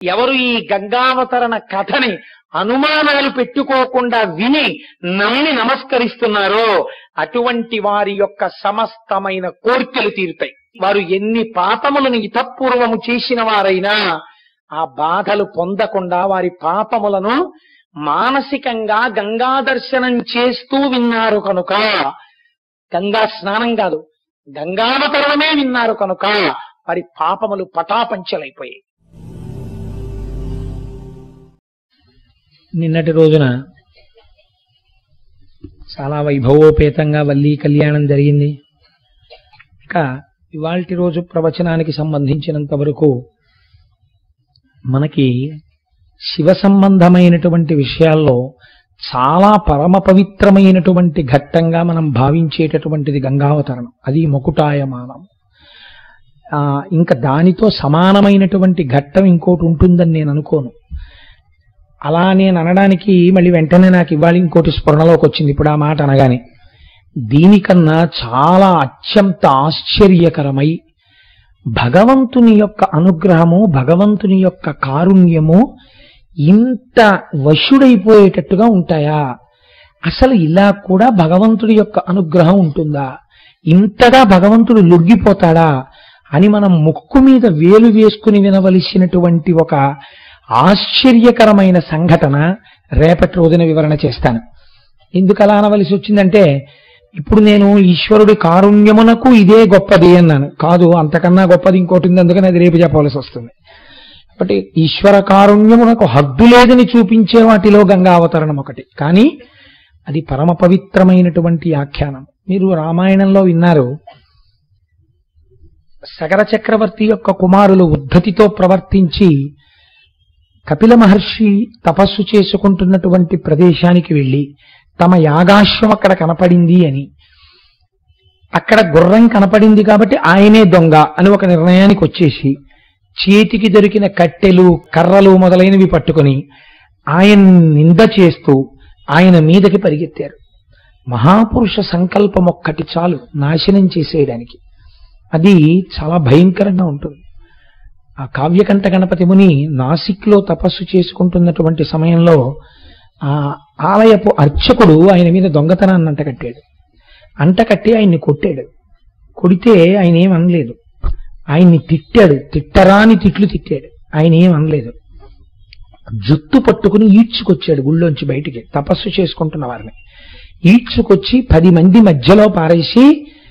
ఎవరు ఈ గంగావతరణ కథని అనుమానాలు పెట్టుకోకుండా విని నమ్మి నమస్కరిస్తున్నారో అటువంటి వారి యొక్క సమస్తమైన కోర్కెలు తీరుతాయి వారు ఎన్ని పాపములను ఇతపూర్వము చేసిన వారైనా ఆ బాధలు పొందకుండా వారి పాపములను మానసికంగా గంగా దర్శనం చేస్తూ విన్నారు కనుక గంగా స్నానం కాదు గంగావతరణమే విన్నారు కనుక వారి పాపములు పటాపంచలైపోయాయి నిన్నటి రోజున చాలా వైభవోపేతంగా వల్లీ కళ్యాణం జరిగింది ఇక ఇవాల్టి రోజు ప్రవచనానికి సంబంధించినంత వరకు మనకి శివ సంబంధమైనటువంటి విషయాల్లో చాలా పరమ పవిత్రమైనటువంటి ఘట్టంగా మనం భావించేటటువంటిది గంగావతరణం అది మొకుటాయమానం ఆ, ఇంకా దానితో సమానమైనటువంటి ఘట్టం ఇంకోటి ఉంటుందని నేను అనుకోను అలా నేను అనడానికి మళ్ళీ వెంటనే నాకు ఇవాళ ఇంకోటి స్ఫురణలోకి వచ్చింది ఇప్పుడు ఆ మాట అనగానే దీనికన్నా చాలా అత్యంత ఆశ్చర్యకరమై భగవంతుని యొక్క అనుగ్రహము భగవంతుని యొక్క కారుణ్యము ఇంత వశుడైపోయేటట్టుగా ఉంటాయా అసలు ఇలా కూడా భగవంతుడి యొక్క అనుగ్రహం ఉంటుందా ఇంతగా భగవంతుడు లొంగిపోతాడా అని మనం ముక్కు మీద వేలు వేసుకుని వినవలసినటువంటి ఒక ఆశ్చర్యకరమైన సంఘటన రేపటి రోజున వివరణ చేస్తాను ఎందుకు అలా అనవలసి వచ్చిందంటే ఇప్పుడు నేను ఈశ్వరుడి కారుణ్యమునకు ఇదే గొప్పది అన్నాను కాదు అంతకన్నా గొప్పది ఇంకోటి ఉంది అందుకని అది రేపు చెప్పవలసి వస్తుంది కాబట్టి ఈశ్వర కారుణ్యమునకు హద్దు లేదని చూపించే వాటిలో గంగా అవతరణం ఒకటి కానీ అది పరమ పవిత్రమైనటువంటి ఆఖ్యానం మీరు రామాయణంలో విన్నారు సగర చక్రవర్తి యొక్క కుమారులు ఉద్ధతితో ప్రవర్తించి కపిల మహర్షి తపస్సు చేసుకుంటున్నటువంటి ప్రదేశానికి వెళ్ళి తమ యాగాశ్వం అక్కడ కనపడింది అని అక్కడ గుర్రం కనపడింది కాబట్టి ఆయనే దొంగ అని ఒక నిర్ణయానికి వచ్చేసి చేతికి దొరికిన కట్టెలు కర్రలు మొదలైనవి పట్టుకొని ఆయన నింద చేస్తూ ఆయన మీదకి పరిగెత్తారు మహాపురుష సంకల్పం ఒక్కటి చాలు నాశనం చేసేయడానికి అది చాలా భయంకరంగా ఉంటుంది ఆ కావ్యకంఠ గణపతి ముని నాసిక్లో తపస్సు చేసుకుంటున్నటువంటి సమయంలో ఆ ఆలయపు అర్చకుడు ఆయన మీద దొంగతనాన్ని అంటకట్టాడు అంటకట్టి ఆయన్ని కొట్టాడు కొడితే ఆయన ఏం అనలేదు ఆయన్ని తిట్టాడు తిట్టరాని తిట్లు తిట్టాడు ఆయన ఏం అనలేదు జుత్తు పట్టుకుని ఈడ్చుకొచ్చాడు గుళ్ళోంచి బయటికి తపస్సు చేసుకుంటున్న వారిని ఈడ్చుకొచ్చి పది మంది మధ్యలో పారేసి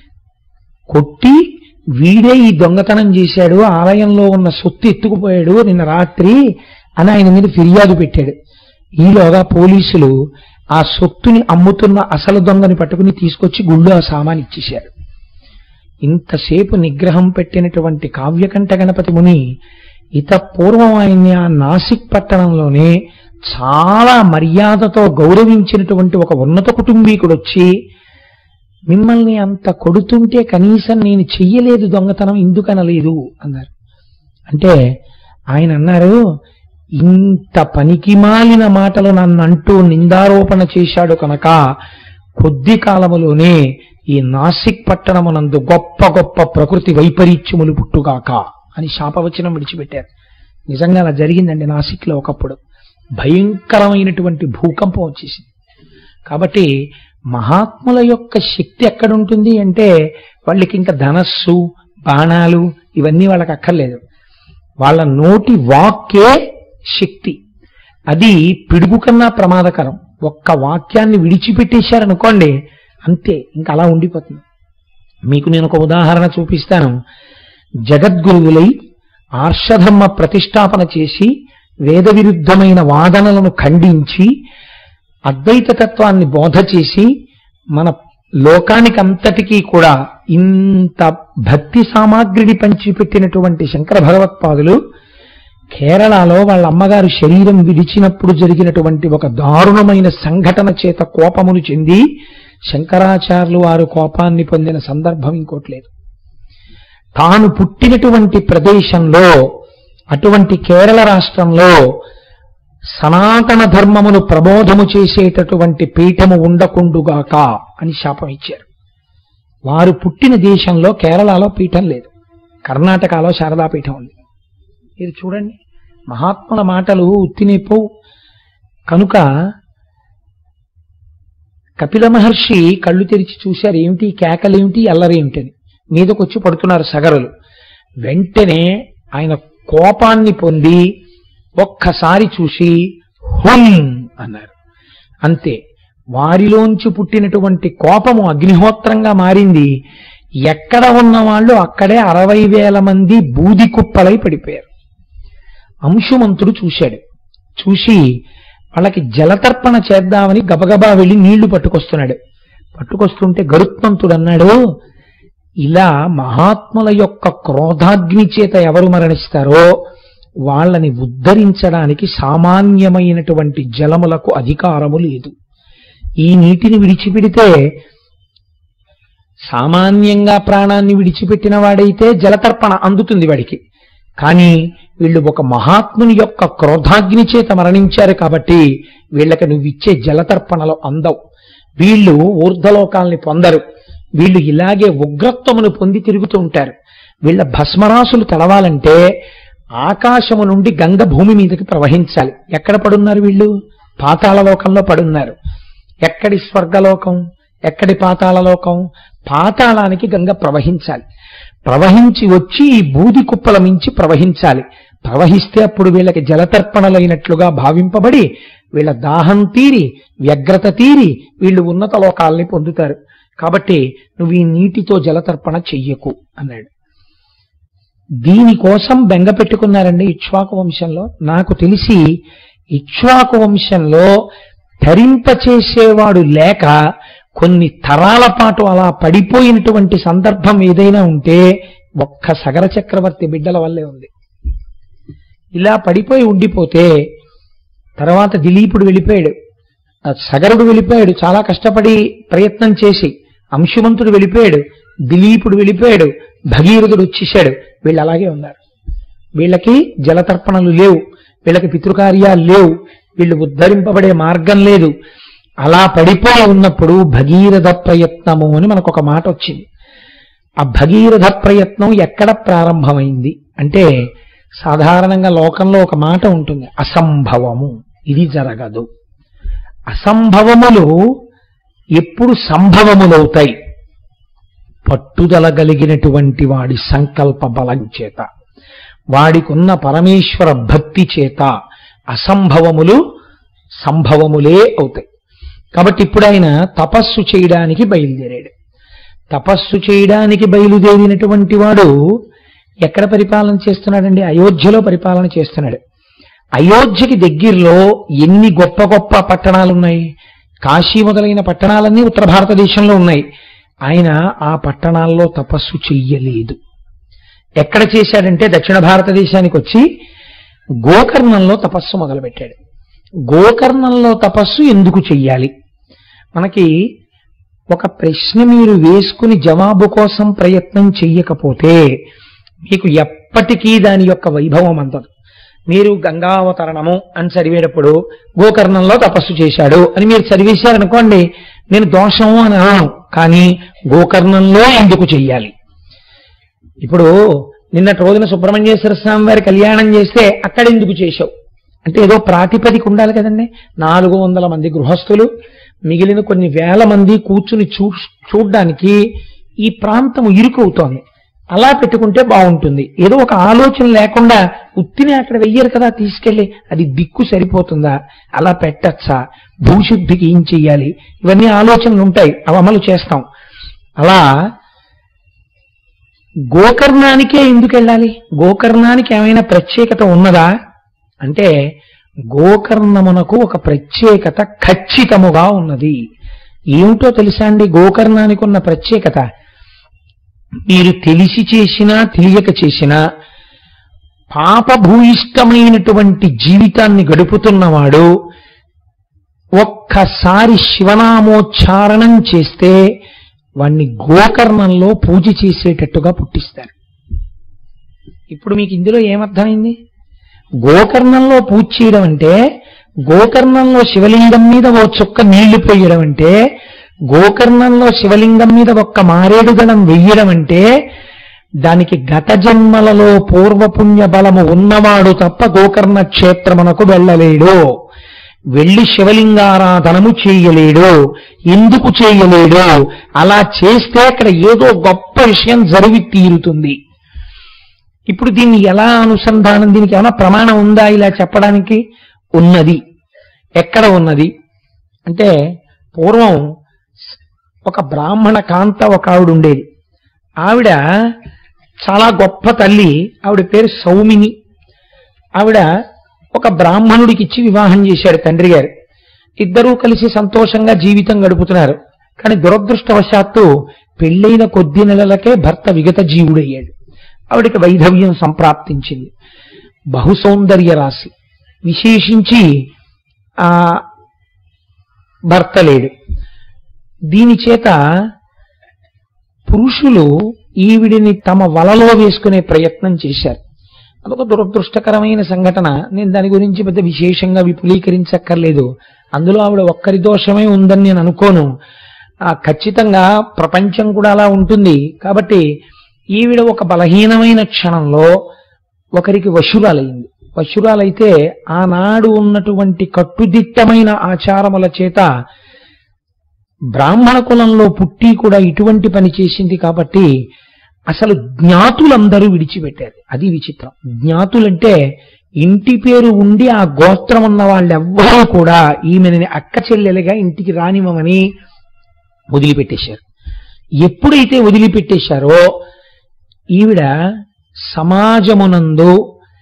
కొట్టి వీడే ఈ దొంగతనం చేశాడు ఆలయంలో ఉన్న సొత్తు ఎత్తుకుపోయాడు నిన్న రాత్రి అని ఆయన మీద ఫిర్యాదు పెట్టాడు ఈలోగా పోలీసులు ఆ సొత్తుని అమ్ముతున్న అసలు దొంగని పట్టుకుని తీసుకొచ్చి గుళ్ళో ఆ సామాన్ ఇచ్చేశారు ఇంతసేపు నిగ్రహం పెట్టినటువంటి కావ్యకంఠ గణపతి ముని ఇత పూర్వం ఆయన్ని ఆ నాసిక్ పట్టణంలోనే చాలా మర్యాదతో గౌరవించినటువంటి ఒక ఉన్నత కుటుంబీకుడు వచ్చి మిమ్మల్ని అంత కొడుతుంటే కనీసం నేను చెయ్యలేదు దొంగతనం ఎందుకనలేదు అన్నారు అంటే ఆయన అన్నారు ఇంత పనికిమాలిన మాటలు నన్ను అంటూ నిందారోపణ చేశాడు కనుక కొద్ది కాలములోనే ఈ నాసిక్ పట్టణమునందు గొప్ప గొప్ప ప్రకృతి వైపరీత్యములు పుట్టుగాక అని శాపవచనం విడిచిపెట్టారు నిజంగా అలా జరిగిందండి నాసిక్లో ఒకప్పుడు భయంకరమైనటువంటి భూకంపం వచ్చేసింది కాబట్టి మహాత్ముల యొక్క శక్తి ఎక్కడుంటుంది అంటే వాళ్ళకి ఇంకా ధనస్సు బాణాలు ఇవన్నీ వాళ్ళకి అక్కర్లేదు వాళ్ళ నోటి వాక్కే శక్తి అది పిడుగు కన్నా ప్రమాదకరం ఒక్క వాక్యాన్ని విడిచిపెట్టేశారనుకోండి అంతే ఇంకా అలా ఉండిపోతుంది మీకు నేను ఒక ఉదాహరణ చూపిస్తాను జగద్గురువులై ఆర్షధర్మ ప్రతిష్టాపన చేసి వేద విరుద్ధమైన వాదనలను ఖండించి అద్వైత తత్వాన్ని బోధ చేసి మన లోకానికంతటికీ కూడా ఇంత భక్తి సామాగ్రిని పంచిపెట్టినటువంటి శంకర భగవత్పాదులు కేరళలో వాళ్ళ అమ్మగారు శరీరం విడిచినప్పుడు జరిగినటువంటి ఒక దారుణమైన సంఘటన చేత కోపమును చెంది శంకరాచార్యులు వారు కోపాన్ని పొందిన సందర్భం ఇంకోటి లేదు తాను పుట్టినటువంటి ప్రదేశంలో అటువంటి కేరళ రాష్ట్రంలో సనాతన ధర్మమును ప్రబోధము చేసేటటువంటి పీఠము ఉండకుండుగాక అని శాపం ఇచ్చారు వారు పుట్టిన దేశంలో కేరళలో పీఠం లేదు కర్ణాటకలో శారదా పీఠం ఉంది మీరు చూడండి మహాత్ముల మాటలు ఉత్తినేపోవు కనుక కపిల మహర్షి కళ్ళు తెరిచి చూశారు ఏమిటి కేకలేమిటి అల్లరేమిటని మీదకొచ్చి పడుతున్నారు సగరులు వెంటనే ఆయన కోపాన్ని పొంది ఒక్కసారి చూసి హుం అన్నారు అంతే వారిలోంచి పుట్టినటువంటి కోపము అగ్నిహోత్రంగా మారింది ఎక్కడ ఉన్న వాళ్ళు అక్కడే అరవై వేల మంది బూది కుప్పలై పడిపోయారు అంశుమంతుడు చూశాడు చూసి వాళ్ళకి జలతర్పణ చేద్దామని గబగబా వెళ్ళి నీళ్లు పట్టుకొస్తున్నాడు పట్టుకొస్తుంటే గరుత్మంతుడు అన్నాడు ఇలా మహాత్ముల యొక్క క్రోధాగ్ని చేత ఎవరు మరణిస్తారో వాళ్ళని ఉద్ధరించడానికి సామాన్యమైనటువంటి జలములకు అధికారము లేదు ఈ నీటిని విడిచిపెడితే సామాన్యంగా ప్రాణాన్ని విడిచిపెట్టిన వాడైతే జలతర్పణ అందుతుంది వాడికి కానీ వీళ్ళు ఒక మహాత్ముని యొక్క క్రోధాగ్ని చేత మరణించారు కాబట్టి వీళ్ళకి నువ్వు ఇచ్చే జలతర్పణలు అందవు వీళ్ళు ఊర్ధలోకాల్ని పొందరు వీళ్ళు ఇలాగే ఉగ్రత్వమును పొంది తిరుగుతూ ఉంటారు వీళ్ళ భస్మరాసులు తడవాలంటే ఆకాశము నుండి గంగ భూమి మీదకి ప్రవహించాలి ఎక్కడ పడున్నారు వీళ్ళు పాతాళలోకంలో పడున్నారు ఎక్కడి స్వర్గలోకం ఎక్కడి పాతాళలోకం పాతాళానికి గంగ ప్రవహించాలి ప్రవహించి వచ్చి ఈ బూది కుప్పల మించి ప్రవహించాలి ప్రవహిస్తే అప్పుడు వీళ్ళకి జలతర్పణలైనట్లుగా భావింపబడి వీళ్ళ దాహం తీరి వ్యగ్రత తీరి వీళ్ళు ఉన్నత లోకాల్ని పొందుతారు కాబట్టి నువ్వు ఈ నీటితో జలతర్పణ చెయ్యకు అన్నాడు దీనికోసం బెంగ పెట్టుకున్నారండి ఇక్ష్వాకు వంశంలో నాకు తెలిసి ఇక్ష్వాకు వంశంలో ధరింపచేసేవాడు లేక కొన్ని తరాల పాటు అలా పడిపోయినటువంటి సందర్భం ఏదైనా ఉంటే ఒక్క సగర చక్రవర్తి బిడ్డల వల్లే ఉంది ఇలా పడిపోయి ఉండిపోతే తర్వాత దిలీపుడు వెళ్ళిపోయాడు ఆ సగరుడు వెళ్ళిపోయాడు చాలా కష్టపడి ప్రయత్నం చేసి అంశుమంతుడు వెళ్ళిపోయాడు దిలీపుడు వెళ్ళిపోయాడు భగీరథుడు వచ్చేసాడు వీళ్ళు అలాగే ఉన్నారు వీళ్ళకి జలతర్పణలు లేవు వీళ్ళకి పితృకార్యాలు లేవు వీళ్ళు ఉద్ధరింపబడే మార్గం లేదు అలా పడిపోయి ఉన్నప్పుడు భగీరథ ప్రయత్నము అని మనకు ఒక మాట వచ్చింది ఆ భగీరథ ప్రయత్నం ఎక్కడ ప్రారంభమైంది అంటే సాధారణంగా లోకంలో ఒక మాట ఉంటుంది అసంభవము ఇది జరగదు అసంభవములు ఎప్పుడు సంభవములవుతాయి పట్టుదల కలిగినటువంటి వాడి సంకల్ప బలం చేత వాడికున్న పరమేశ్వర భక్తి చేత అసంభవములు సంభవములే అవుతాయి కాబట్టి ఇప్పుడు ఆయన తపస్సు చేయడానికి బయలుదేరాడు తపస్సు చేయడానికి బయలుదేరినటువంటి వాడు ఎక్కడ పరిపాలన చేస్తున్నాడండి అయోధ్యలో పరిపాలన చేస్తున్నాడు అయోధ్యకి దగ్గరలో ఎన్ని గొప్ప గొప్ప పట్టణాలు ఉన్నాయి కాశీ మొదలైన పట్టణాలన్నీ ఉత్తర భారతదేశంలో ఉన్నాయి ఆయన ఆ పట్టణాల్లో తపస్సు చెయ్యలేదు ఎక్కడ చేశాడంటే దక్షిణ భారతదేశానికి వచ్చి గోకర్ణంలో తపస్సు మొదలుపెట్టాడు గోకర్ణంలో తపస్సు ఎందుకు చెయ్యాలి మనకి ఒక ప్రశ్న మీరు వేసుకుని జవాబు కోసం ప్రయత్నం చెయ్యకపోతే మీకు ఎప్పటికీ దాని యొక్క వైభవం అందదు మీరు గంగావతరణము అని చదివేటప్పుడు గోకర్ణంలో తపస్సు చేశాడు అని మీరు చదివేశారనుకోండి నేను దోషము అని అన్నాను కానీ గోకర్ణంలో ఎందుకు చెయ్యాలి ఇప్పుడు నిన్నటి రోజున సుబ్రహ్మణ్యేశ్వర స్వామి వారి కళ్యాణం చేస్తే అక్కడ ఎందుకు చేశావు అంటే ఏదో ప్రాతిపదిక ఉండాలి కదండి నాలుగు వందల మంది గృహస్థులు మిగిలిన కొన్ని వేల మంది కూర్చుని చూ చూడ్డానికి ఈ ప్రాంతం ఇరుకవుతోంది అలా పెట్టుకుంటే బాగుంటుంది ఏదో ఒక ఆలోచన లేకుండా ఉత్తిని అక్కడ వెయ్యరు కదా తీసుకెళ్ళి అది దిక్కు సరిపోతుందా అలా పెట్టచ్చా భూశుద్ధికి ఏం చెయ్యాలి ఇవన్నీ ఆలోచనలు ఉంటాయి అవి అమలు చేస్తాం అలా గోకర్ణానికే ఎందుకు వెళ్ళాలి గోకర్ణానికి ఏమైనా ప్రత్యేకత ఉన్నదా అంటే గోకర్ణమునకు ఒక ప్రత్యేకత ఖచ్చితముగా ఉన్నది ఏమిటో తెలుసా అండి గోకర్ణానికి ఉన్న ప్రత్యేకత మీరు తెలిసి చేసినా తెలియక చేసినా పాపభూయిష్టమైనటువంటి జీవితాన్ని గడుపుతున్నవాడు ఒక్కసారి శివనామోచ్చారణం చేస్తే వాణ్ణి గోకర్ణంలో పూజ చేసేటట్టుగా పుట్టిస్తారు ఇప్పుడు మీకు ఇందులో ఏమర్థమైంది గోకర్ణంలో పూజ చేయడం అంటే గోకర్ణంలో శివలింగం మీద ఓ చుక్క నీళ్లు పోయడం అంటే గోకర్ణంలో శివలింగం మీద ఒక్క మారేడు దళం వెయ్యడం అంటే దానికి గత జన్మలలో పూర్వపుణ్య బలము ఉన్నవాడు తప్ప గోకర్ణ క్షేత్రమునకు వెళ్ళలేడు వెళ్లి శివలింగారాధనము చేయలేడు ఎందుకు చేయలేడు అలా చేస్తే అక్కడ ఏదో గొప్ప విషయం జరిగి తీరుతుంది ఇప్పుడు దీన్ని ఎలా అనుసంధానం దీనికి ఏమైనా ప్రమాణం ఉందా ఇలా చెప్పడానికి ఉన్నది ఎక్కడ ఉన్నది అంటే పూర్వం ఒక బ్రాహ్మణ కాంత ఒక ఆవిడ ఉండేది ఆవిడ చాలా గొప్ప తల్లి ఆవిడ పేరు సౌమిని ఆవిడ ఒక బ్రాహ్మణుడికి ఇచ్చి వివాహం చేశాడు తండ్రి గారు ఇద్దరూ కలిసి సంతోషంగా జీవితం గడుపుతున్నారు కానీ దురదృష్టవశాత్తు పెళ్ళైన కొద్ది నెలలకే భర్త విగత జీవుడయ్యాడు ఆవిడకి వైధవ్యం సంప్రాప్తించింది బహుసౌందర్య రాశి విశేషించి ఆ భర్త లేడు దీని చేత పురుషులు ఈవిడిని తమ వలలో వేసుకునే ప్రయత్నం చేశారు అదొక దురదృష్టకరమైన సంఘటన నేను దాని గురించి పెద్ద విశేషంగా విపులీకరించక్కర్లేదు అందులో ఆవిడ ఒక్కరి దోషమే ఉందని నేను అనుకోను ఆ ఖచ్చితంగా ప్రపంచం కూడా అలా ఉంటుంది కాబట్టి ఈవిడ ఒక బలహీనమైన క్షణంలో ఒకరికి వశురాలైంది వశురాలైతే ఆనాడు ఉన్నటువంటి కట్టుదిట్టమైన ఆచారముల చేత బ్రాహ్మణ కులంలో పుట్టి కూడా ఇటువంటి పని చేసింది కాబట్టి అసలు జ్ఞాతులందరూ విడిచిపెట్టారు అది విచిత్రం జ్ఞాతులంటే ఇంటి పేరు ఉండి ఆ గోత్రం ఉన్న వాళ్ళెవ్వరూ కూడా ఈమెని అక్క చెల్లెలుగా ఇంటికి రానివ్వమని వదిలిపెట్టేశారు ఎప్పుడైతే వదిలిపెట్టేశారో ఈవిడ సమాజమునందు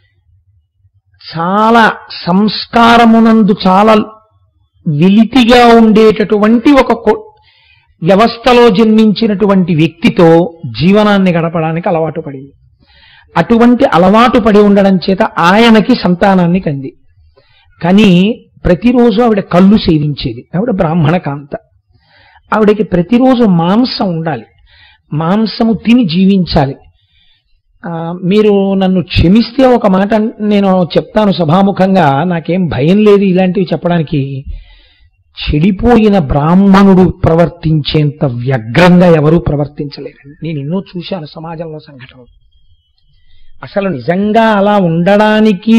చాలా సంస్కారమునందు చాలా వెలితిగా ఉండేటటువంటి ఒక కొ- వ్యవస్థలో జన్మించినటువంటి వ్యక్తితో జీవనాన్ని గడపడానికి అలవాటు పడింది అటువంటి అలవాటు పడి ఉండడం చేత ఆయనకి సంతానాన్ని కంది కానీ ప్రతిరోజు ఆవిడ కళ్ళు సేవించేది ఆవిడ బ్రాహ్మణ కాంత ఆవిడకి ప్రతిరోజు మాంసం ఉండాలి మాంసము తిని జీవించాలి ఆ, మీరు నన్ను క్షమిస్తే ఒక మాట నేను చెప్తాను సభాముఖంగా నాకేం భయం లేదు ఇలాంటివి చెప్పడానికి చెడిపోయిన బ్రాహ్మణుడు ప్రవర్తించేంత వ్యగ్రంగా ఎవరూ ప్రవర్తించలేరండి నేను ఎన్నో చూశాను సమాజంలో సంఘటనలు అసలు నిజంగా అలా ఉండడానికి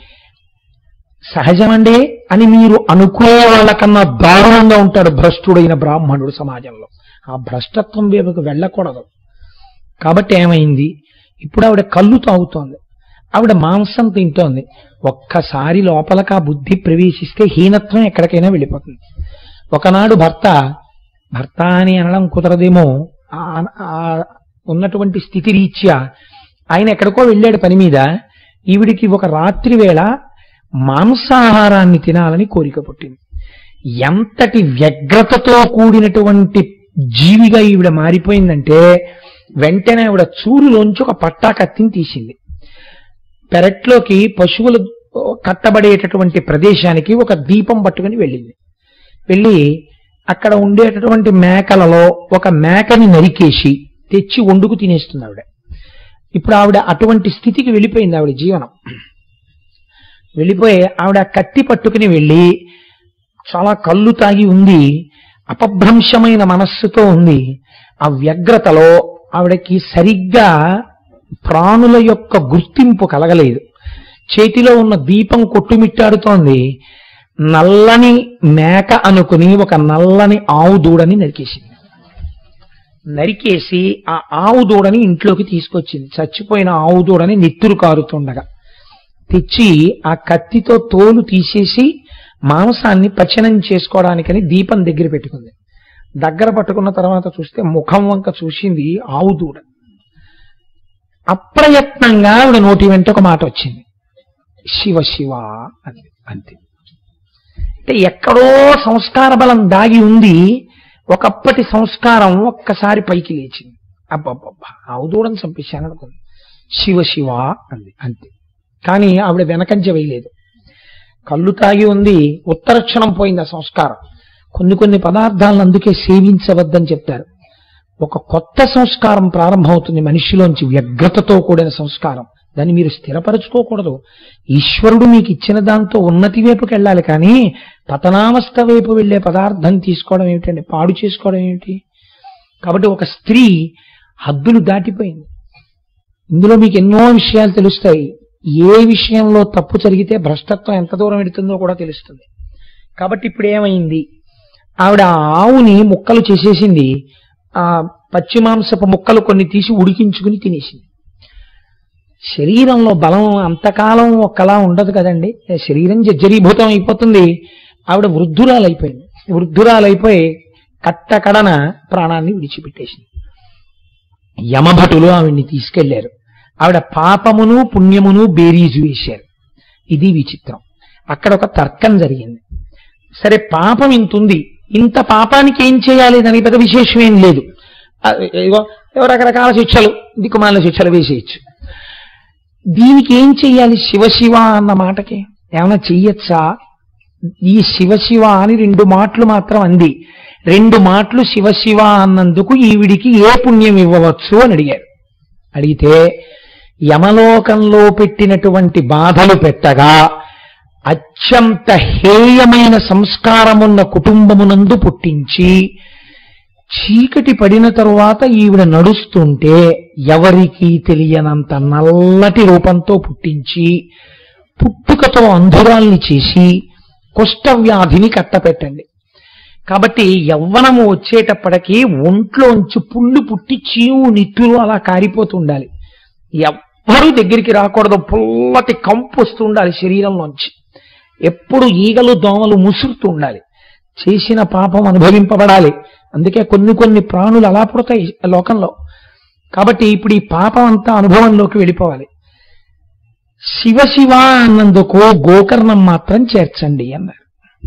సహజమండే అని మీరు అనుకునే వాళ్ళకన్నా దారుణంగా ఉంటాడు భ్రష్టుడైన బ్రాహ్మణుడు సమాజంలో ఆ భ్రష్టత్వం వైపుకు వెళ్ళకూడదు కాబట్టి ఏమైంది ఇప్పుడు ఆవిడ కళ్ళు తాగుతోంది ఆవిడ మాంసం తింటోంది ఒక్కసారి లోపలకు ఆ బుద్ధి ప్రవేశిస్తే హీనత్వం ఎక్కడికైనా వెళ్ళిపోతుంది ఒకనాడు భర్త భర్త అని అనడం కుదరదేమో ఆ- ఆ ఉన్నటువంటి స్థితి రీత్యా ఆయన ఎక్కడికో వెళ్ళాడు పని మీద ఈవిడికి ఒక రాత్రి వేళ మాంసాహారాన్ని తినాలని కోరిక పుట్టింది ఎంతటి వ్యగ్రతతో కూడినటువంటి జీవిగా ఈవిడ మారిపోయిందంటే వెంటనే ఆవిడ చూరులోంచి ఒక పట్టా కత్తిని తీసింది పెరట్లోకి పశువులు కట్టబడేటటువంటి ప్రదేశానికి ఒక దీపం పట్టుకుని వెళ్ళింది వెళ్ళి అక్కడ ఉండేటటువంటి మేకలలో ఒక మేకని నరికేసి తెచ్చి వండుకు తినేస్తుంది ఆవిడ ఇప్పుడు ఆవిడ అటువంటి స్థితికి వెళ్ళిపోయింది ఆవిడ జీవనం వెళ్ళిపోయి ఆవిడ ఆ కత్తి పట్టుకుని వెళ్ళి చాలా కళ్ళు తాగి ఉంది అపభ్రంశమైన మనస్సుతో ఉంది ఆ వ్యగ్రతలో ఆవిడకి సరిగ్గా ప్రాణుల యొక్క గుర్తింపు కలగలేదు చేతిలో ఉన్న దీపం కొట్టుమిట్టాడుతోంది నల్లని మేక అనుకుని ఒక నల్లని ఆవు దూడని నరికేసింది నరికేసి ఆ ఆవు దూడని ఇంట్లోకి తీసుకొచ్చింది చచ్చిపోయిన ఆవు దూడని నెత్తురు కారుతుండగా తెచ్చి ఆ కత్తితో తోలు తీసేసి మాంసాన్ని పచనం చేసుకోవడానికని దీపం దగ్గర పెట్టుకుంది దగ్గర పట్టుకున్న తర్వాత చూస్తే ముఖం వంక చూసింది ఆవు దూడ అప్రయత్నంగా ఆవిడ నోటి వెంట ఒక మాట వచ్చింది శివ శివ అని అంతే అంటే ఎక్కడో సంస్కార బలం దాగి ఉంది ఒకప్పటి సంస్కారం ఒక్కసారి పైకి లేచింది అబ్బబ్బబ్బా ఆవు దూడని చంపేశాను అనుకుంది శివ శివ అంది అంతే కానీ ఆవిడ వెనకంజ వేయలేదు కళ్ళు తాగి ఉంది ఉత్తరక్షణం పోయింది ఆ సంస్కారం కొన్ని కొన్ని పదార్థాలను అందుకే సేవించవద్దని చెప్తారు ఒక కొత్త సంస్కారం ప్రారంభమవుతుంది మనిషిలోంచి వ్యగ్రతతో కూడిన సంస్కారం దాన్ని మీరు స్థిరపరచుకోకూడదు ఈశ్వరుడు మీకు ఇచ్చిన దాంతో ఉన్నతి వైపుకి వెళ్ళాలి కానీ పతనావస్థ వైపు వెళ్ళే పదార్థం తీసుకోవడం ఏమిటండి పాడు చేసుకోవడం ఏమిటి కాబట్టి ఒక స్త్రీ హద్దులు దాటిపోయింది ఇందులో మీకు ఎన్నో విషయాలు తెలుస్తాయి ఏ విషయంలో తప్పు జరిగితే భ్రష్టత్వం ఎంత దూరం ఎడుతుందో కూడా తెలుస్తుంది కాబట్టి ఇప్పుడు ఏమైంది ఆవిడ ఆ ఆవుని ముక్కలు చేసేసింది ఆ పచ్చి మాంసపు ముక్కలు కొన్ని తీసి ఉడికించుకుని తినేసింది శరీరంలో బలం అంతకాలం ఒక్కలా ఉండదు కదండి శరీరం జర్జరీభూతం అయిపోతుంది ఆవిడ వృద్ధురాలైపోయింది వృద్ధురాలైపోయి కట్టకడన ప్రాణాన్ని విడిచిపెట్టేసింది యమభటులు ఆవిడ్ని తీసుకెళ్లారు ఆవిడ పాపమును పుణ్యమును బేరీజు వేశారు ఇది విచిత్రం అక్కడ ఒక తర్కం జరిగింది సరే పాపం ఇంత ఉంది ఇంత పాపానికి ఏం చేయాలి దానికి పెద్ద విశేషం ఏం లేదు ఆ, ఇదిగో ఏవో రకరకాల శిక్షలు దిక్కుమాలిన శిక్షలు వేసేయచ్చు దీనికి ఏం చెయ్యాలి శివ శివ అన్న మాటకి ఏమైనా చెయ్యొచ్చా ఈ శివ శివ అని రెండు మాటలు మాత్రం అంది రెండు మాటలు శివ శివ అన్నందుకు ఈవిడికి ఏ పుణ్యం ఇవ్వవచ్చు అని అడిగారు అడిగితే యమలోకంలో పెట్టినటువంటి బాధలు పెట్టగా అత్యంత హేయమైన సంస్కారమున్న కుటుంబమునందు పుట్టించి చీకటి పడిన తరువాత ఈవిడ నడుస్తుంటే ఎవరికీ తెలియనంత నల్లటి రూపంతో పుట్టించి పుట్టుకతో అంధురాల్ని చేసి కుష్ఠవ్యాధిని కట్టపెట్టండి కాబట్టి యవ్వనము వచ్చేటప్పటికి ఒంట్లోంచి పుళ్ళు పుట్టి చీవు నిట్టులు అలా కారిపోతూ ఉండాలి ఎవ్వరూ దగ్గరికి రాకూడదు పుల్లటి కంపు వస్తూ ఉండాలి శరీరంలోంచి ఎప్పుడు ఈగలు దోమలు ముసురుతూ ఉండాలి చేసిన పాపం అనుభవింపబడాలి అందుకే కొన్ని కొన్ని ప్రాణులు అలా పుడతాయి లోకంలో కాబట్టి ఇప్పుడు ఈ పాపం అంతా అనుభవంలోకి వెళ్ళిపోవాలి శివ శివ అన్నందుకు గోకర్ణం మాత్రం చేర్చండి అన్నారు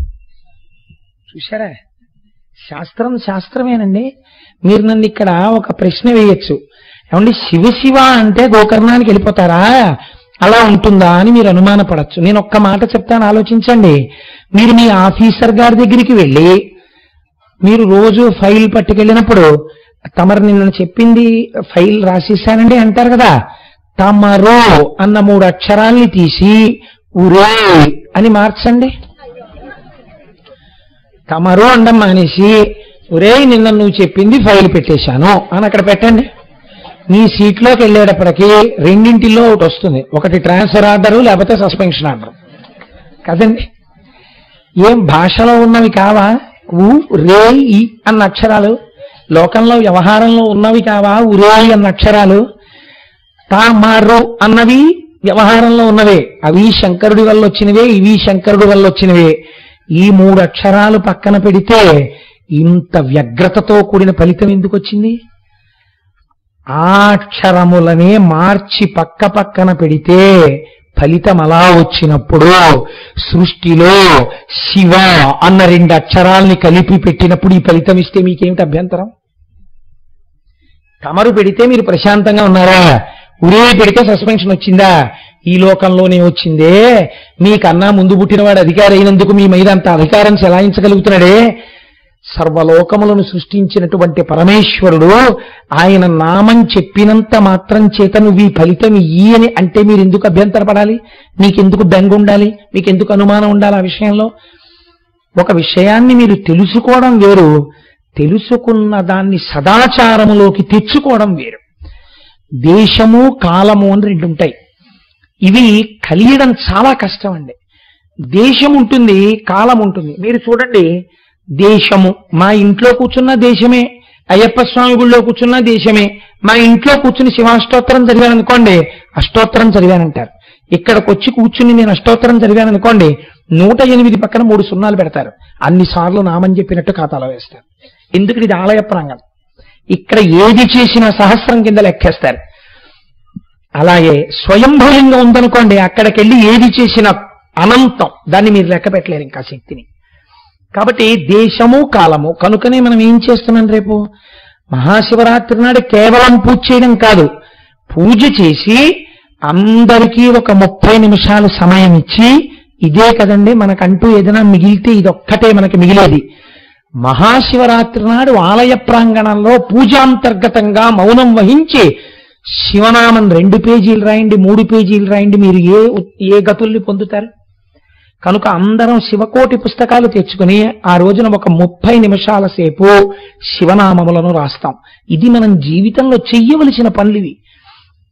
చూశారా శాస్త్రం శాస్త్రమేనండి మీరు నన్ను ఇక్కడ ఒక ప్రశ్న వేయొచ్చు ఏమండి శివ శివ అంటే గోకర్ణానికి వెళ్ళిపోతారా అలా ఉంటుందా అని మీరు అనుమానపడచ్చు నేను ఒక్క మాట చెప్తాను ఆలోచించండి మీరు మీ ఆఫీసర్ గారి దగ్గరికి వెళ్ళి మీరు రోజు ఫైల్ పట్టుకెళ్ళినప్పుడు తమరు నిన్న చెప్పింది ఫైల్ రాసిస్తానండి అంటారు కదా తమరు అన్న మూడు అక్షరాల్ని తీసి ఉరే అని మార్చండి తమరు అండం మానేసి ఒరే నిన్న నువ్వు చెప్పింది ఫైల్ పెట్టేశాను అని అక్కడ పెట్టండి మీ సీట్లోకి వెళ్ళేటప్పటికి రెండింటిలో ఒకటి వస్తుంది ఒకటి ట్రాన్స్ఫర్ ఆర్డరు లేకపోతే సస్పెన్షన్ ఆర్డర్ కదండి ఏం భాషలో ఉన్నవి కావా ఉ రే ఈ అన్న అక్షరాలు లోకంలో వ్యవహారంలో ఉన్నవి కావా ఉరే అన్న అక్షరాలు తామారు అన్నవి వ్యవహారంలో ఉన్నవే అవి శంకరుడి వల్ల వచ్చినవే ఇవి శంకరుడి వల్ల వచ్చినవే ఈ మూడు అక్షరాలు పక్కన పెడితే ఇంత వ్యగ్రతతో కూడిన ఫలితం ఎందుకు వచ్చింది ఆ అక్షరములనే మార్చి పక్క పక్కన పెడితే ఫలితం అలా వచ్చినప్పుడు సృష్టిలో శివ అన్న రెండు అక్షరాల్ని కలిపి పెట్టినప్పుడు ఈ ఫలితం ఇస్తే మీకేమిటి అభ్యంతరం తమరు పెడితే మీరు ప్రశాంతంగా ఉన్నారా ఉరే పెడితే సస్పెన్షన్ వచ్చిందా ఈ లోకంలోనే వచ్చిందే మీకన్నా ముందు పుట్టినవాడు అధికారి అయినందుకు మీ మీద అంత అధికారం చెలాయించగలుగుతున్నాడే సర్వలోకములను సృష్టించినటువంటి పరమేశ్వరుడు ఆయన నామం చెప్పినంత మాత్రం చేత నువ్వు ఈ ఫలితం ఇయ్యి అని అంటే మీరు ఎందుకు అభ్యంతరపడాలి మీకెందుకు బెంగ ఉండాలి మీకెందుకు అనుమానం ఉండాలి ఆ విషయంలో ఒక విషయాన్ని మీరు తెలుసుకోవడం వేరు తెలుసుకున్న దాన్ని సదాచారములోకి తెచ్చుకోవడం వేరు దేశము కాలము అని రెండు ఉంటాయి ఇవి కలియడం చాలా కష్టం అండి దేశం ఉంటుంది కాలం ఉంటుంది మీరు చూడండి దేశము మా ఇంట్లో కూర్చున్న దేశమే అయ్యప్ప స్వామి గుళ్ళో కూర్చున్న దేశమే మా ఇంట్లో కూర్చుని శివాష్టోత్తరం చదివాను అనుకోండి అష్టోత్తరం చదివానంటారు ఇక్కడికి వచ్చి కూర్చుని నేను అష్టోత్తరం చదివాను అనుకోండి నూట ఎనిమిది పక్కన మూడు సున్నాలు పెడతారు అన్నిసార్లు నామని చెప్పినట్టు ఖాతాలో వేస్తారు ఎందుకు ఇది ఆలయ ప్రాంగణం ఇక్కడ ఏది చేసినా సహస్రం కింద లెక్కేస్తారు అలాగే స్వయంభూయంగా ఉందనుకోండి అక్కడికి వెళ్ళి ఏది చేసినా అనంతం దాన్ని మీరు లెక్క పెట్టలేరు ఇంకా శక్తిని కాబట్టి దేశము కాలము కనుకనే మనం ఏం చేస్తున్నాం రేపు మహాశివరాత్రి నాడు కేవలం పూజ చేయడం కాదు పూజ చేసి అందరికీ ఒక ముప్పై నిమిషాలు సమయం ఇచ్చి ఇదే కదండి మనకంటూ ఏదైనా మిగిలితే ఇదొక్కటే మనకి మిగిలేది మహాశివరాత్రి నాడు ఆలయ ప్రాంగణంలో పూజాంతర్గతంగా మౌనం వహించి శివనామం రెండు పేజీలు రాయండి మూడు పేజీలు రాయండి మీరు ఏ ఏ గతుల్ని పొందుతారు కనుక అందరం శివకోటి పుస్తకాలు తెచ్చుకుని ఆ రోజున ఒక ముప్పై నిమిషాల సేపు శివనామములను రాస్తాం ఇది మనం జీవితంలో చెయ్యవలసిన పనులు ఇవి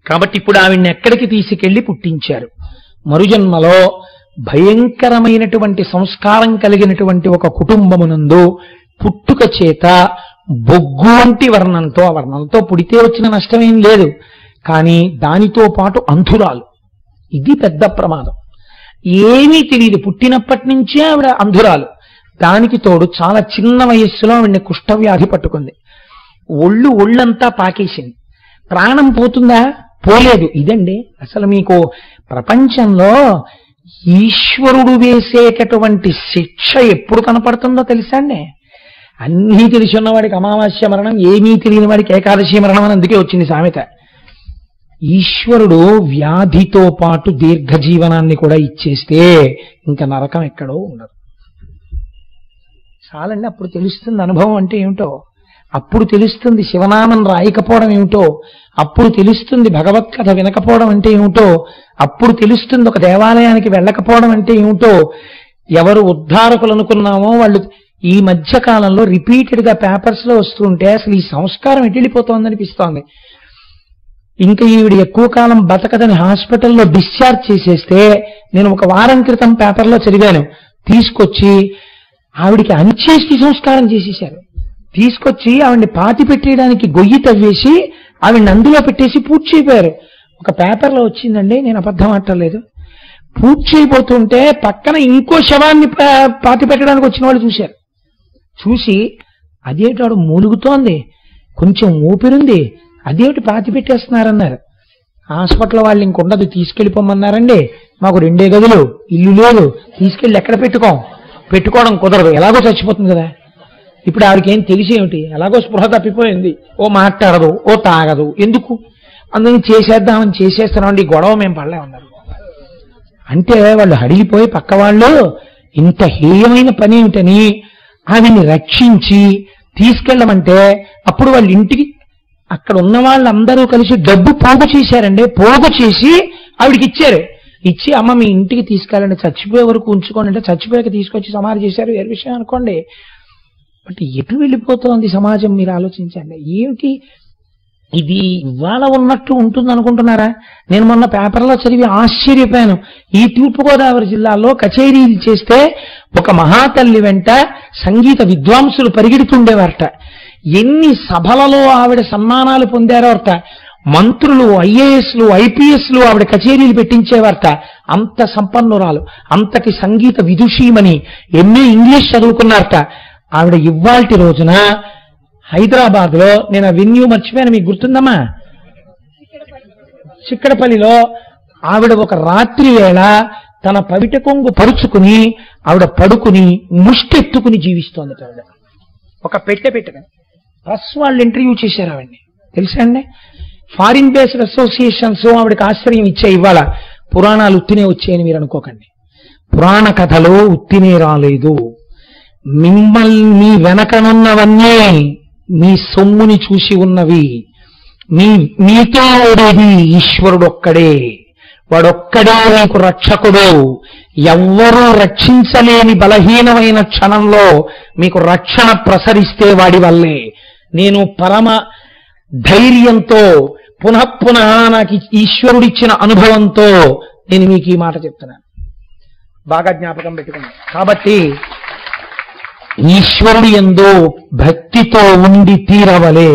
కాబట్టి ఇప్పుడు ఆవిడ్ని ఎక్కడికి తీసుకెళ్లి పుట్టించారు మరుజన్మలో భయంకరమైనటువంటి సంస్కారం కలిగినటువంటి ఒక కుటుంబమునందు పుట్టుక చేత బొగ్గు వంటి వర్ణంతో ఆ వర్ణంతో పుడితే వచ్చిన నష్టమేం లేదు కానీ దానితో పాటు అంధురాలు ఇది పెద్ద ప్రమాదం ఏమీ తెలియదు పుట్టినప్పటి నుంచే ఆవిడ అంధురాలు దానికి తోడు చాలా చిన్న వయస్సులో ఆవిడని కుష్ఠవ్యాధి పట్టుకుంది ఒళ్ళు ఒళ్ళంతా పాకేసింది ప్రాణం పోతుందా పోలేదు ఇదండి అసలు మీకు ప్రపంచంలో ఈశ్వరుడు వేసేటటువంటి శిక్ష ఎప్పుడు కనపడుతుందో తెలుసా అండి అన్నీ తెలిసి ఉన్నవాడికి అమావాస్య మరణం ఏమీ తెలియని వాడికి ఏకాదశి మరణం అని అందుకే వచ్చింది సామెత ఈశ్వరుడు వ్యాధితో పాటు దీర్ఘజీవనాన్ని కూడా ఇచ్చేస్తే ఇంకా నరకం ఎక్కడో ఉండదు చాలండి అప్పుడు తెలుస్తుంది అనుభవం అంటే ఏమిటో అప్పుడు తెలుస్తుంది శివనామం రాయకపోవడం ఏమిటో అప్పుడు తెలుస్తుంది భగవత్ కథ వినకపోవడం అంటే ఏమిటో అప్పుడు తెలుస్తుంది ఒక దేవాలయానికి వెళ్ళకపోవడం అంటే ఏమిటో ఎవరు ఉద్ధారకులు అనుకున్నామో వాళ్ళు ఈ మధ్య కాలంలో రిపీటెడ్ గా పేపర్స్ లో వస్తుంటే అసలు ఈ సంస్కారం ఎటు వెళ్ళిపోతోంది అనిపిస్తోంది ఇంకా ఈవిడ ఎక్కువ కాలం బతకదని హాస్పిటల్లో డిశ్చార్జ్ చేసేస్తే నేను ఒక వారం క్రితం పేపర్లో చదివాను తీసుకొచ్చి ఆవిడికి అంత్యేష్టి సంస్కారం చేసేశారు తీసుకొచ్చి ఆవిడ్ని పాతి పెట్టేయడానికి గొయ్యి తవ్వేసి ఆవిడ్ని అందులో పెట్టేసి పూర్తి చేయపోయారు ఒక పేపర్లో వచ్చిందండి నేను అబద్ధం ఆడలేదు పూర్తి చేయబోతుంటే పక్కన ఇంకో శవాన్ని పా- పాతి పెట్టడానికి వచ్చిన వాళ్ళు చూశారు చూసి అదేటాడు మూలుగుతోంది కొంచెం ఊపిరుంది అదేమిటి పాతి పెట్టేస్తున్నారన్నారు హాస్పిటల్ వాళ్ళు ఇంకొండదు తీసుకెళ్ళిపోమన్నారండి మాకు రెండే గదులు ఇల్లు లేదు తీసుకెళ్ళి ఎక్కడ పెట్టుకోం పెట్టుకోవడం కుదరదు ఎలాగో చచ్చిపోతుంది కదా ఇప్పుడు ఆవిడకి ఏం తెలిసి ఏమిటి ఎలాగో స్పృహ తప్పిపోయింది ఓ మాట్లాడదు ఓ తాగదు ఎందుకు అందుకని చేసేద్దామని చేసేస్తున్నామండి ఈ గొడవ మేము పడలేమన్నారు అంటే వాళ్ళు హడిలిపోయి పక్క వాళ్ళు ఇంత హేయమైన పని ఏమిటని ఆవిడ్ని రక్షించి తీసుకెళ్ళమంటే అప్పుడు వాళ్ళ ఇంటికి అక్కడ ఉన్న వాళ్ళందరూ కలిసి డబ్బు పోగు చేశారండి పోగు చేసి ఆవిడకి ఇచ్చారు ఇచ్చి అమ్మ మీ ఇంటికి తీసుకెళ్ళండి చచ్చిపోయే వరకు ఉంచుకోండి అంటే చచ్చిపోయాక తీసుకొచ్చి సమాధి చేశారు వేరే విషయం అనుకోండి బట్ ఎటు వెళ్ళిపోతోంది సమాజం మీరు ఆలోచించండి ఏమిటి ఇది ఇవాళ ఉన్నట్టు ఉంటుంది అనుకుంటున్నారా నేను మొన్న పేపర్లో చదివి ఆశ్చర్యపోయాను ఈ తూర్పుగోదావరి జిల్లాలో కచేరీలు చేస్తే ఒక మహాతల్లి వెంట సంగీత విద్వాంసులు పరిగెడుతుండేవారట ఎన్ని సభలలో ఆవిడ సన్మానాలు పొందారోట మంత్రులు ఐఏఎస్లు ఐపీఎస్లు ఆవిడ కచేరీలు పెట్టించేవారట అంత సంపన్నురాలు అంతటి సంగీత విదుషీమని ఎంఏ ఇంగ్లీష్ చదువుకున్నారట ఆవిడ ఇవాల్టి రోజున హైదరాబాద్ లో నేను ఆ వెన్యూ మర్చిపోయాను మీకు గుర్తుందమ్మా చిక్కడపల్లిలో ఆవిడ ఒక రాత్రి వేళ తన పవిట కొంగు పరుచుకుని ఆవిడ పడుకుని ముష్టెత్తుకుని జీవిస్తోంది ఆవిడ ఒక పెట్టె పెట్టుకుని ప్రెస్ వాళ్ళు ఇంటర్వ్యూ చేశారు ఆవిడ్ని తెలుసా అండి ఫారిన్ బేస్డ్ అసోసియేషన్స్ ఆవిడకి ఆశ్రయం ఇచ్చాయి ఇవాళ పురాణాలు ఉత్తినే వచ్చాయని మీరు అనుకోకండి పురాణ కథలో ఉత్తినే రాలేదు మిమ్మల్ని మీ వెనకనున్నవన్నీ మీ సొమ్ముని చూసి ఉన్నవి మీ మీతో ఉండేది ఈశ్వరుడు ఒక్కడే వాడొక్కడే నీకు రక్షకుడు ఎవ్వరూ రక్షించలేని బలహీనమైన క్షణంలో మీకు రక్షణ ప్రసరిస్తే వాడి వల్లే నేను పరమ ధైర్యంతో పునః పునః నాకు ఈశ్వరుడిచ్చిన అనుభవంతో నేను మీకు ఈ మాట చెప్తున్నాను బాగా జ్ఞాపకం పెట్టుకున్నాను కాబట్టి ఈశ్వరుడు ఎందు భక్తితో ఉండి తీరవలే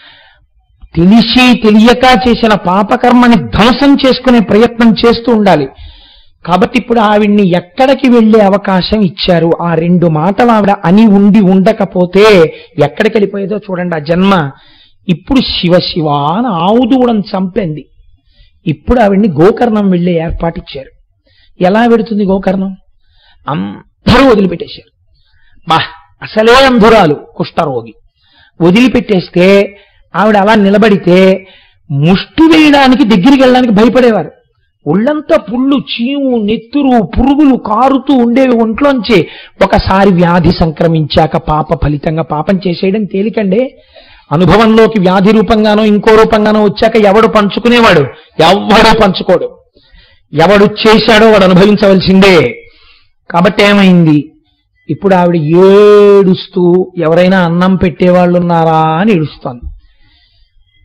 తెలిసి తెలియక చేసిన పాపకర్మని ధ్వంసం చేసుకునే ప్రయత్నం చేస్తూ ఉండాలి కాబట్టి ఇప్పుడు ఆవిడ్ని ఎక్కడికి వెళ్ళే అవకాశం ఇచ్చారు ఆ రెండు మాటలు ఆవిడ అని ఉండి ఉండకపోతే ఎక్కడికి వెళ్ళిపోయేదో చూడండి ఆ జన్మ ఇప్పుడు శివ శివ అని ఆవుదూడం చంపింది ఇప్పుడు ఆవిడ్ని గోకర్ణం వెళ్ళే ఏర్పాటు ఇచ్చారు ఎలా పెడుతుంది గోకర్ణం అందరూ వదిలిపెట్టేశారు బా అసలే అంధురాలు కుష్ఠరోగి వదిలిపెట్టేస్తే ఆవిడ అలా నిలబడితే ముష్టి వేయడానికి దగ్గరికి వెళ్ళడానికి భయపడేవారు ఒళ్ళంతా పుళ్ళు చీము నెత్తురు పురుగులు కారుతూ ఉండేవి ఒంట్లోంచి ఒకసారి వ్యాధి సంక్రమించాక పాప ఫలితంగా పాపం చేసేయడం తేలికండే అనుభవంలోకి వ్యాధి రూపంగానో ఇంకో రూపంగానో వచ్చాక ఎవడు పంచుకునేవాడు ఎవడు పంచుకోడు ఎవడు చేశాడో వాడు అనుభవించవలసిందే కాబట్టి ఏమైంది ఇప్పుడు ఆవిడ ఏడుస్తూ ఎవరైనా అన్నం పెట్టేవాళ్ళు ఉన్నారా అని ఏడుస్తోంది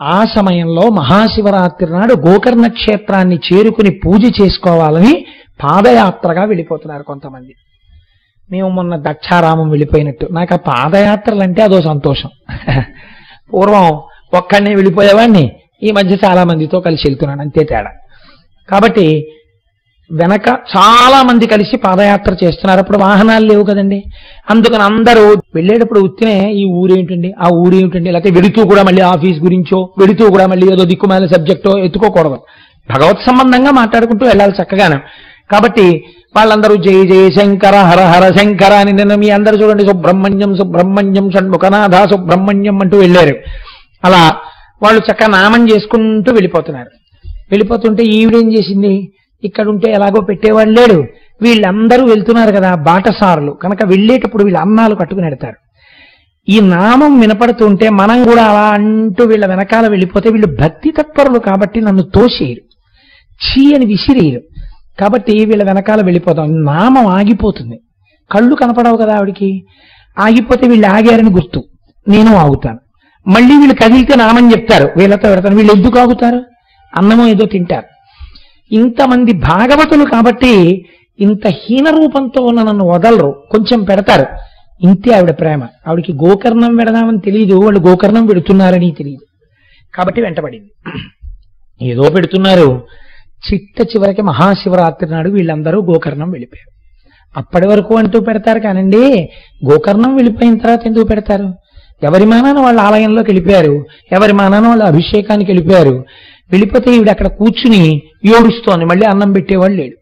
ఆ సమయంలో మహాశివరాత్రి నాడు గోకర్ణ క్షేత్రాన్ని చేరుకుని పూజ చేసుకోవాలని పాదయాత్రగా వెళ్ళిపోతున్నారు కొంతమంది మేము మొన్న దక్షారామం వెళ్ళిపోయినట్టు నాకు ఆ పాదయాత్రలు అంటే అదో సంతోషం పూర్వం ఒక్కడనే వెళ్ళిపోయేవాడిని ఈ మధ్య చాలా మందితో కలిసి వెళ్తున్నాను అంతే తేడా కాబట్టి వెనక చాలా మంది కలిసి పాదయాత్ర చేస్తున్నారు అప్పుడు వాహనాలు లేవు కదండి అందుకని అందరూ వెళ్ళేటప్పుడు ఉత్తినే ఈ ఊరేంటండి ఆ ఊరేంటండి లేకపోతే వెడుతూ కూడా మళ్ళీ ఆఫీస్ గురించో వెడుతూ కూడా మళ్ళీ ఏదో దిక్కుమాల సబ్జెక్టో ఎత్తుకోకూడదు భగవత్ సంబంధంగా మాట్లాడుకుంటూ వెళ్ళాలి చక్కగానే కాబట్టి వాళ్ళందరూ జయ జయ శంకర హర హర శంకర అని నిన్న మీ అందరూ చూడండి సుబ్రహ్మణ్యం సుబ్రహ్మణ్యం షణ్ముఖనాథ సుబ్రహ్మణ్యం అంటూ వెళ్ళారు అలా వాళ్ళు చక్కగా నామం చేసుకుంటూ వెళ్ళిపోతున్నారు వెళ్ళిపోతుంటే ఈవిడేం చేసింది ఇక్కడ ఉంటే ఎలాగో పెట్టేవాడు లేడు వీళ్ళందరూ వెళ్తున్నారు కదా బాటసారులు కనుక వెళ్ళేటప్పుడు వీళ్ళు అన్నాలు కట్టుకుని వెడతారు ఈ నామం వినపడుతుంటే మనం కూడా అలా అంటూ వీళ్ళ వెనకాల వెళ్ళిపోతే వీళ్ళు భక్తి తత్పరులు కాబట్టి నన్ను తోసేయరు చీ అని విసిరేయరు కాబట్టి వీళ్ళ వెనకాల వెళ్ళిపోతాం నామం ఆగిపోతుంది కళ్ళు కనపడవు కదా ఆవిడికి ఆగిపోతే వీళ్ళు ఆగారని గుర్తు నేను ఆగుతాను మళ్ళీ వీళ్ళు కదిలితే నామం చెప్తారు వీళ్ళతో పెడతాను వీళ్ళు ఎందుకు ఆగుతారు అన్నమో ఏదో తింటారు ఇంతమంది భాగవతులు కాబట్టి ఇంత హీన రూపంతో ఉన్న నన్ను వదలరు కొంచెం పెడతారు ఇంతే ఆవిడ ప్రేమ ఆవిడికి గోకర్ణం పెడదామని తెలియదు వాళ్ళు గోకర్ణం పెడుతున్నారని తెలియదు కాబట్టి వెంటబడింది ఏదో పెడుతున్నారు చిట్ట చివరికి మహాశివరాత్రి నాడు వీళ్ళందరూ గోకర్ణం వెళ్ళిపోయారు అప్పటి వరకు అంటూ పెడతారు కానండి గోకర్ణం వెళ్ళిపోయిన తర్వాత ఎందుకు పెడతారు ఎవరి మానాన వాళ్ళ ఆలయంలోకి వెళ్ళిపోయారు ఎవరి మానాన వాళ్ళ అభిషేకానికి వెళ్ళిపోయారు వెళ్ళిపోతే ఈవిడ అక్కడ కూర్చుని ఏడుస్తోంది మళ్ళీ అన్నం పెట్టేవాళ్ళు లేడు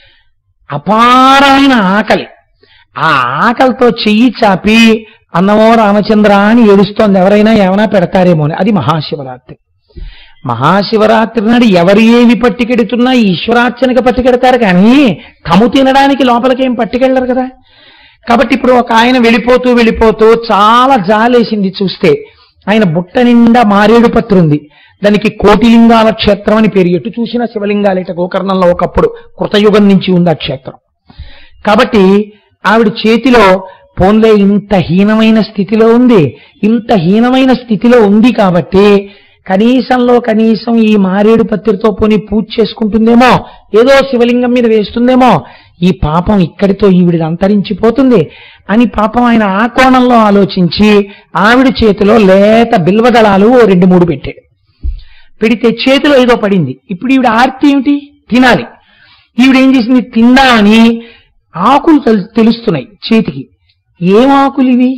అపారమైన ఆకలి ఆ ఆకలితో చెయ్యి చాపి అన్నమో రామచంద్ర అని ఏడుస్తోంది ఎవరైనా ఏమైనా పెడతారేమో అని అది మహాశివరాత్రి మహాశివరాత్రి నాడు ఎవరు ఏవి పట్టుకెడుతున్నా ఈశ్వరార్చనకి పట్టుకెడతారు కానీ తము తినడానికి లోపలికేం పట్టుకెళ్ళరు కదా కాబట్టి ఇప్పుడు ఒక ఆయన వెళ్ళిపోతూ వెళ్ళిపోతూ చాలా జాలేసింది చూస్తే ఆయన బుట్ట నిండా మారేడు పత్రు ఉంది దానికి కోటిలింగాల క్షేత్రం అని పేరు ఎటు చూసినా శివలింగాలేట గోకర్ణంలో ఒకప్పుడు కృతయుగం నుంచి ఉంది ఆ క్షేత్రం కాబట్టి ఆవిడ చేతిలో పోన్లే ఇంత హీనమైన స్థితిలో ఉంది ఇంత హీనమైన స్థితిలో ఉంది కాబట్టి కనీసంలో కనీసం ఈ మారేడు పత్రితో పోని పూజ చేసుకుంటుందేమో ఏదో శివలింగం మీద వేస్తుందేమో ఈ పాపం ఇక్కడితో ఈవిడిది అంతరించిపోతుంది అని పాపం ఆయన ఆ కోణంలో ఆలోచించి ఆవిడ చేతిలో లేత బిల్వదళాలు ఓ రెండు మూడు పెట్టాడు పెడితే చేతిలో ఏదో పడింది ఇప్పుడు ఈవిడ ఆర్తి ఏమిటి తినాలి ఈవిడ ఏం చేసింది తిందా అని ఆకులు తెలు- తెలుస్తున్నాయి చేతికి ఏం ఆకులు ఇవి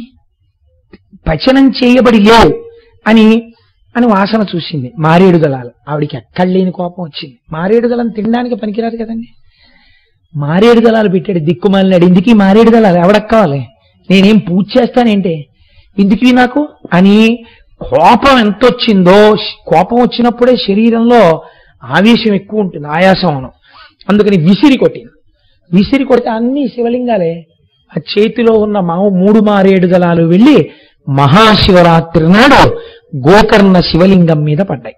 పచనం చేయబడి లేవు అని అని వాసన చూసింది మారేడు దళాలు ఆవిడికి ఎక్కడ లేని కోపం వచ్చింది మారేడు దళం తినడానికి పనికిరాదు కదండి మారేడు దళాలు పెట్టాడు దిక్కుమాలినాడు ఇందుకు ఈ మారేడు దళాలు ఎవడక్కావాలి నేనేం పూజ చేస్తానేంటి ఇందుకు ఇవి నాకు అని కోపం ఎంత వచ్చిందో కోపం వచ్చినప్పుడే శరీరంలో ఆవేశం ఎక్కువ ఉంటుంది ఆయాసం అను అందుకని విసిరి కొట్టింది విసిరి కొడితే అన్ని శివలింగాలే ఆ చేతిలో ఉన్న మా మూడు మారేడు దళాలు వెళ్ళి మహాశివరాత్రి నాడు గోకర్ణ శివలింగం మీద పడ్డాయి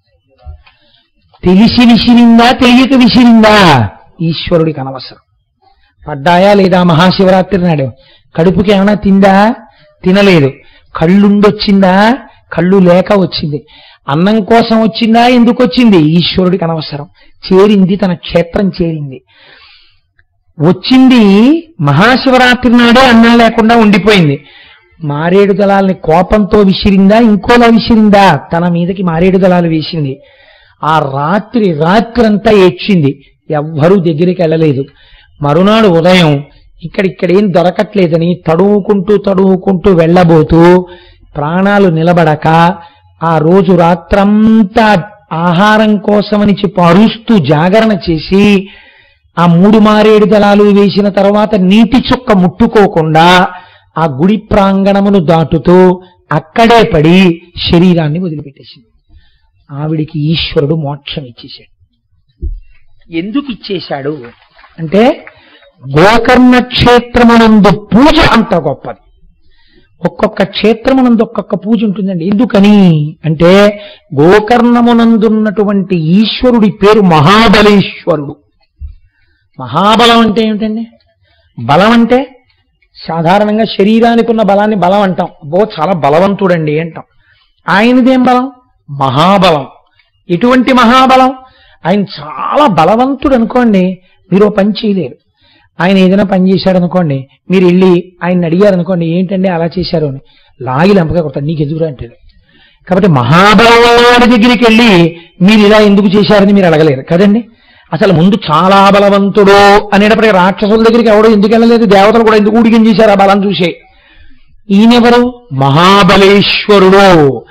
తెలిసి విసిరిందా తెలియక విసిరిందా ఈశ్వరుడికి అనవసరం పడ్డాయా లేదా మహాశివరాత్రి నాడు కడుపుకి ఏమైనా తిందా తినలేదు కళ్ళుండొచ్చిందా కళ్ళు లేక వచ్చింది అన్నం కోసం వచ్చిందా ఎందుకు వచ్చింది ఈశ్వరుడికి అనవసరం చేరింది తన క్షేత్రం చేరింది వచ్చింది మహాశివరాత్రి నాడే అన్నం లేకుండా ఉండిపోయింది మారేడు దళాలని కోపంతో విసిరిందా ఇంకోలా విసిరిందా తన మీదకి మారేడు దళాలు వేసింది ఆ రాత్రి రాత్రంతా ఏడ్చింది ఎవ్వరూ దగ్గరికి వెళ్ళలేదు మరునాడు ఉదయం ఇక్కడిక్కడేం దొరకట్లేదని తడువుకుంటూ తడువుకుంటూ వెళ్ళబోతూ ప్రాణాలు నిలబడక ఆ రోజు రాత్రంతా ఆహారం కోసమని చెప్పి అరుస్తూ జాగరణ చేసి ఆ మూడు మారేడు దళాలు వేసిన తర్వాత నీటి చుక్క ముట్టుకోకుండా ఆ గుడి ప్రాంగణమును దాటుతూ అక్కడే పడి శరీరాన్ని వదిలిపెట్టేసింది ఆవిడికి ఈశ్వరుడు మోక్షం ఇచ్చేశాడు ఎందుకు ఇచ్చేశాడు అంటే గోకర్ణ క్షేత్రమునందు పూజ అంత గొప్పది ఒక్కొక్క క్షేత్రమునందు ఒక్కొక్క పూజ ఉంటుందండి ఎందుకని అంటే గోకర్ణమునందున్నటువంటి ఈశ్వరుడి పేరు మహాబలేశ్వరుడు మహాబలం అంటే ఏమిటండి బలం అంటే సాధారణంగా శరీరానికి ఉన్న బలాన్ని బలం అంటాం అబ్బో చాలా బలవంతుడండి అంటాం ఆయనదేం బలం మహాబలం ఎటువంటి మహాబలం ఆయన చాలా బలవంతుడు అనుకోండి మీరు ఓ పని చేయలేరు ఆయన ఏదైనా పని చేశాడు అనుకోండి మీరు వెళ్ళి ఆయన అడిగారు అనుకోండి ఏంటండి అలా చేశారు అని లాగి లంపగా కొడతాడు నీకు ఎదుగురా అంటాడు కాబట్టి మహాబలం వాడి దగ్గరికి వెళ్ళి మీరు ఇలా ఎందుకు చేశారని మీరు అడగలేరు కదండి అసలు ముందు చాలా బలవంతుడు అనేటప్పటికీ రాక్షసుల దగ్గరికి ఎవడో ఎందుకు వెళ్ళలేదు దేవతలు కూడా ఎందుకు ఊడిగం చేశారు ఆ బలం చూసే ఈయనెవరు మహాబలేశ్వరుడు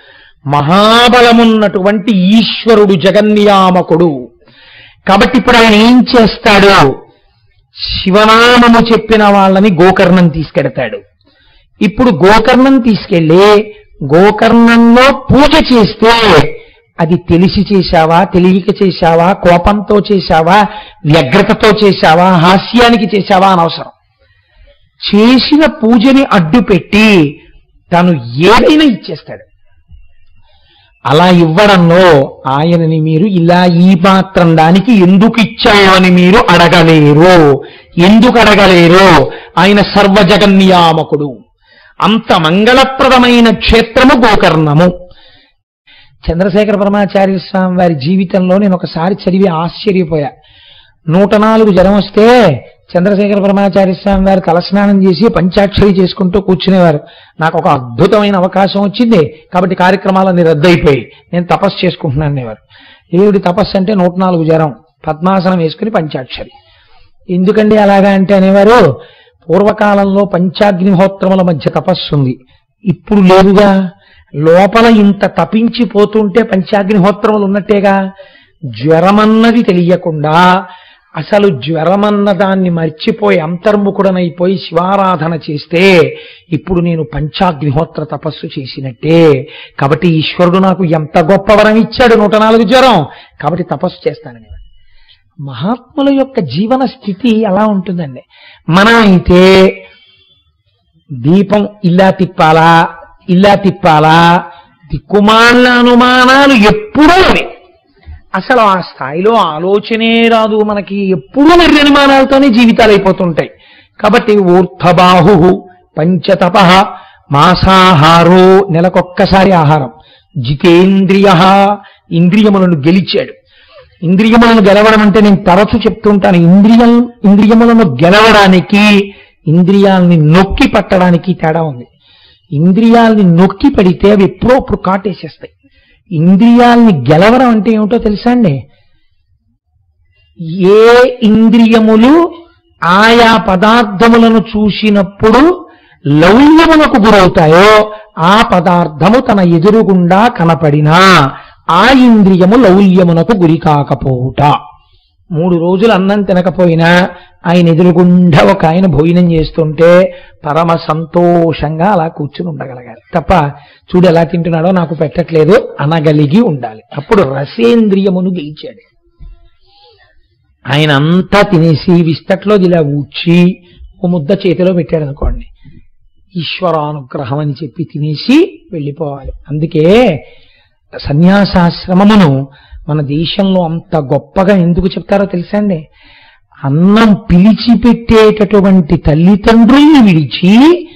మహాబలమున్నటువంటి ఈశ్వరుడు జగన్నియామకుడు కాబట్టి ఇప్పుడు ఆయన ఏం చేస్తాడు శివనామము చెప్పిన వాళ్ళని గోకర్ణం తీసుకెడతాడు ఇప్పుడు గోకర్ణం తీసుకెళ్ళి గోకర్ణంలో పూజ చేస్తే అది తెలిసి చేశావా తెలియక చేశావా కోపంతో చేశావా వ్యగ్రతతో చేశావా హాస్యానికి చేశావా అనవసరం చేసిన పూజని అడ్డుపెట్టి తను ఏదైనా ఇచ్చేస్తాడు అలా ఇవ్వడంలో ఆయనని మీరు ఇలా ఈ మాత్రం దానికి ఎందుకు ఇచ్చామని మీరు అడగలేరు ఎందుకు అడగలేరు ఆయన సర్వజగన్నియామకుడు అంత మంగళప్రదమైన క్షేత్రము గోకర్ణము చంద్రశేఖర పరమాచార్య స్వామి వారి జీవితంలో నేను ఒకసారి చదివి ఆశ్చర్యపోయా నూట నాలుగు జనం వస్తే చంద్రశేఖర పరమాచార్య స్వామి వారు తలస్నానం చేసి పంచాక్షరి చేసుకుంటూ కూర్చునేవారు నాకు ఒక అద్భుతమైన అవకాశం వచ్చింది కాబట్టి కార్యక్రమాలన్నీ రద్దయిపోయి నేను తపస్సు చేసుకుంటున్నాను అనేవారు ఏమిటి తపస్సు అంటే నూట నాలుగు జ్వరం పద్మాసనం వేసుకుని పంచాక్షరి ఎందుకండి అలాగా అంటే అనేవారు పూర్వకాలంలో పంచాగ్నిహోత్రముల మధ్య తపస్సు ఉంది ఇప్పుడు లేదుగా లోపల ఇంత తపించిపోతుంటే పంచాగ్నిహోత్రములు ఉన్నట్టేగా జ్వరమన్నది తెలియకుండా అసలు జ్వరమన్న దాన్ని మర్చిపోయి అంతర్ముఖుడనైపోయి శివారాధన చేస్తే ఇప్పుడు నేను పంచాగ్నిహోత్ర తపస్సు చేసినట్టే కాబట్టి ఈశ్వరుడు నాకు ఎంత గొప్ప వరం ఇచ్చాడు నూట నాలుగు జ్వరం కాబట్టి తపస్సు చేస్తానని మహాత్ముల యొక్క జీవన స్థితి ఎలా ఉంటుందండి మనం అయితే దీపం ఇలా తిప్పాలా ఇలా తిప్పాలా దిక్కుమాల అనుమానాలు ఎప్పుడూ అవి అసలు ఆ స్థాయిలో ఆలోచనే రాదు మనకి ఎప్పుడూ నిర్నిమానాలతోనే జీవితాలు అయిపోతుంటాయి కాబట్టి ఊర్ధబాహు పంచతప మాసాహారో నెలకొక్కసారి ఆహారం జితేంద్రియ ఇంద్రియములను గెలిచాడు ఇంద్రియములను గెలవడం అంటే నేను తరచు చెప్తుంటాను ఇంద్రియం ఇంద్రియములను గెలవడానికి ఇంద్రియాలని నొక్కి పట్టడానికి తేడా ఉంది ఇంద్రియాలని నొక్కి పడితే అవి ఎప్పుడో అప్పుడు కాటేసేస్తాయి ఇంద్రియాల్ని గెలవడం అంటే ఏమిటో తెలుసా అండి ఏ ఇంద్రియములు ఆయా పదార్థములను చూసినప్పుడు లౌల్యమునకు గురవుతాయో ఆ పదార్థము తన ఎదురుగుండా కనపడినా ఆ ఇంద్రియము లౌల్యమునకు గురి కాకపోవుట మూడు రోజులు అన్నం తినకపోయినా ఆయన ఎదురుగుండా ఒక ఆయన భోజనం చేస్తుంటే పరమ సంతోషంగా అలా కూర్చుని ఉండగలగాలి తప్ప చూడు ఎలా తింటున్నాడో నాకు పెట్టట్లేదు అనగలిగి ఉండాలి అప్పుడు రసేంద్రియమును గెలిచాడు ఆయన అంతా తినేసి విస్తట్లో ఇలా ఊడ్చి ఓ ముద్ద చేతిలో పెట్టాడు అనుకోండి ఈశ్వరానుగ్రహం అని చెప్పి తినేసి వెళ్ళిపోవాలి అందుకే సన్యాసాశ్రమమును మన దేశంలో అంత గొప్పగా ఎందుకు చెప్తారో తెలుసా అండి అన్నం పిలిచిపెట్టేటటువంటి తల్లిదండ్రుల్ని విడిచి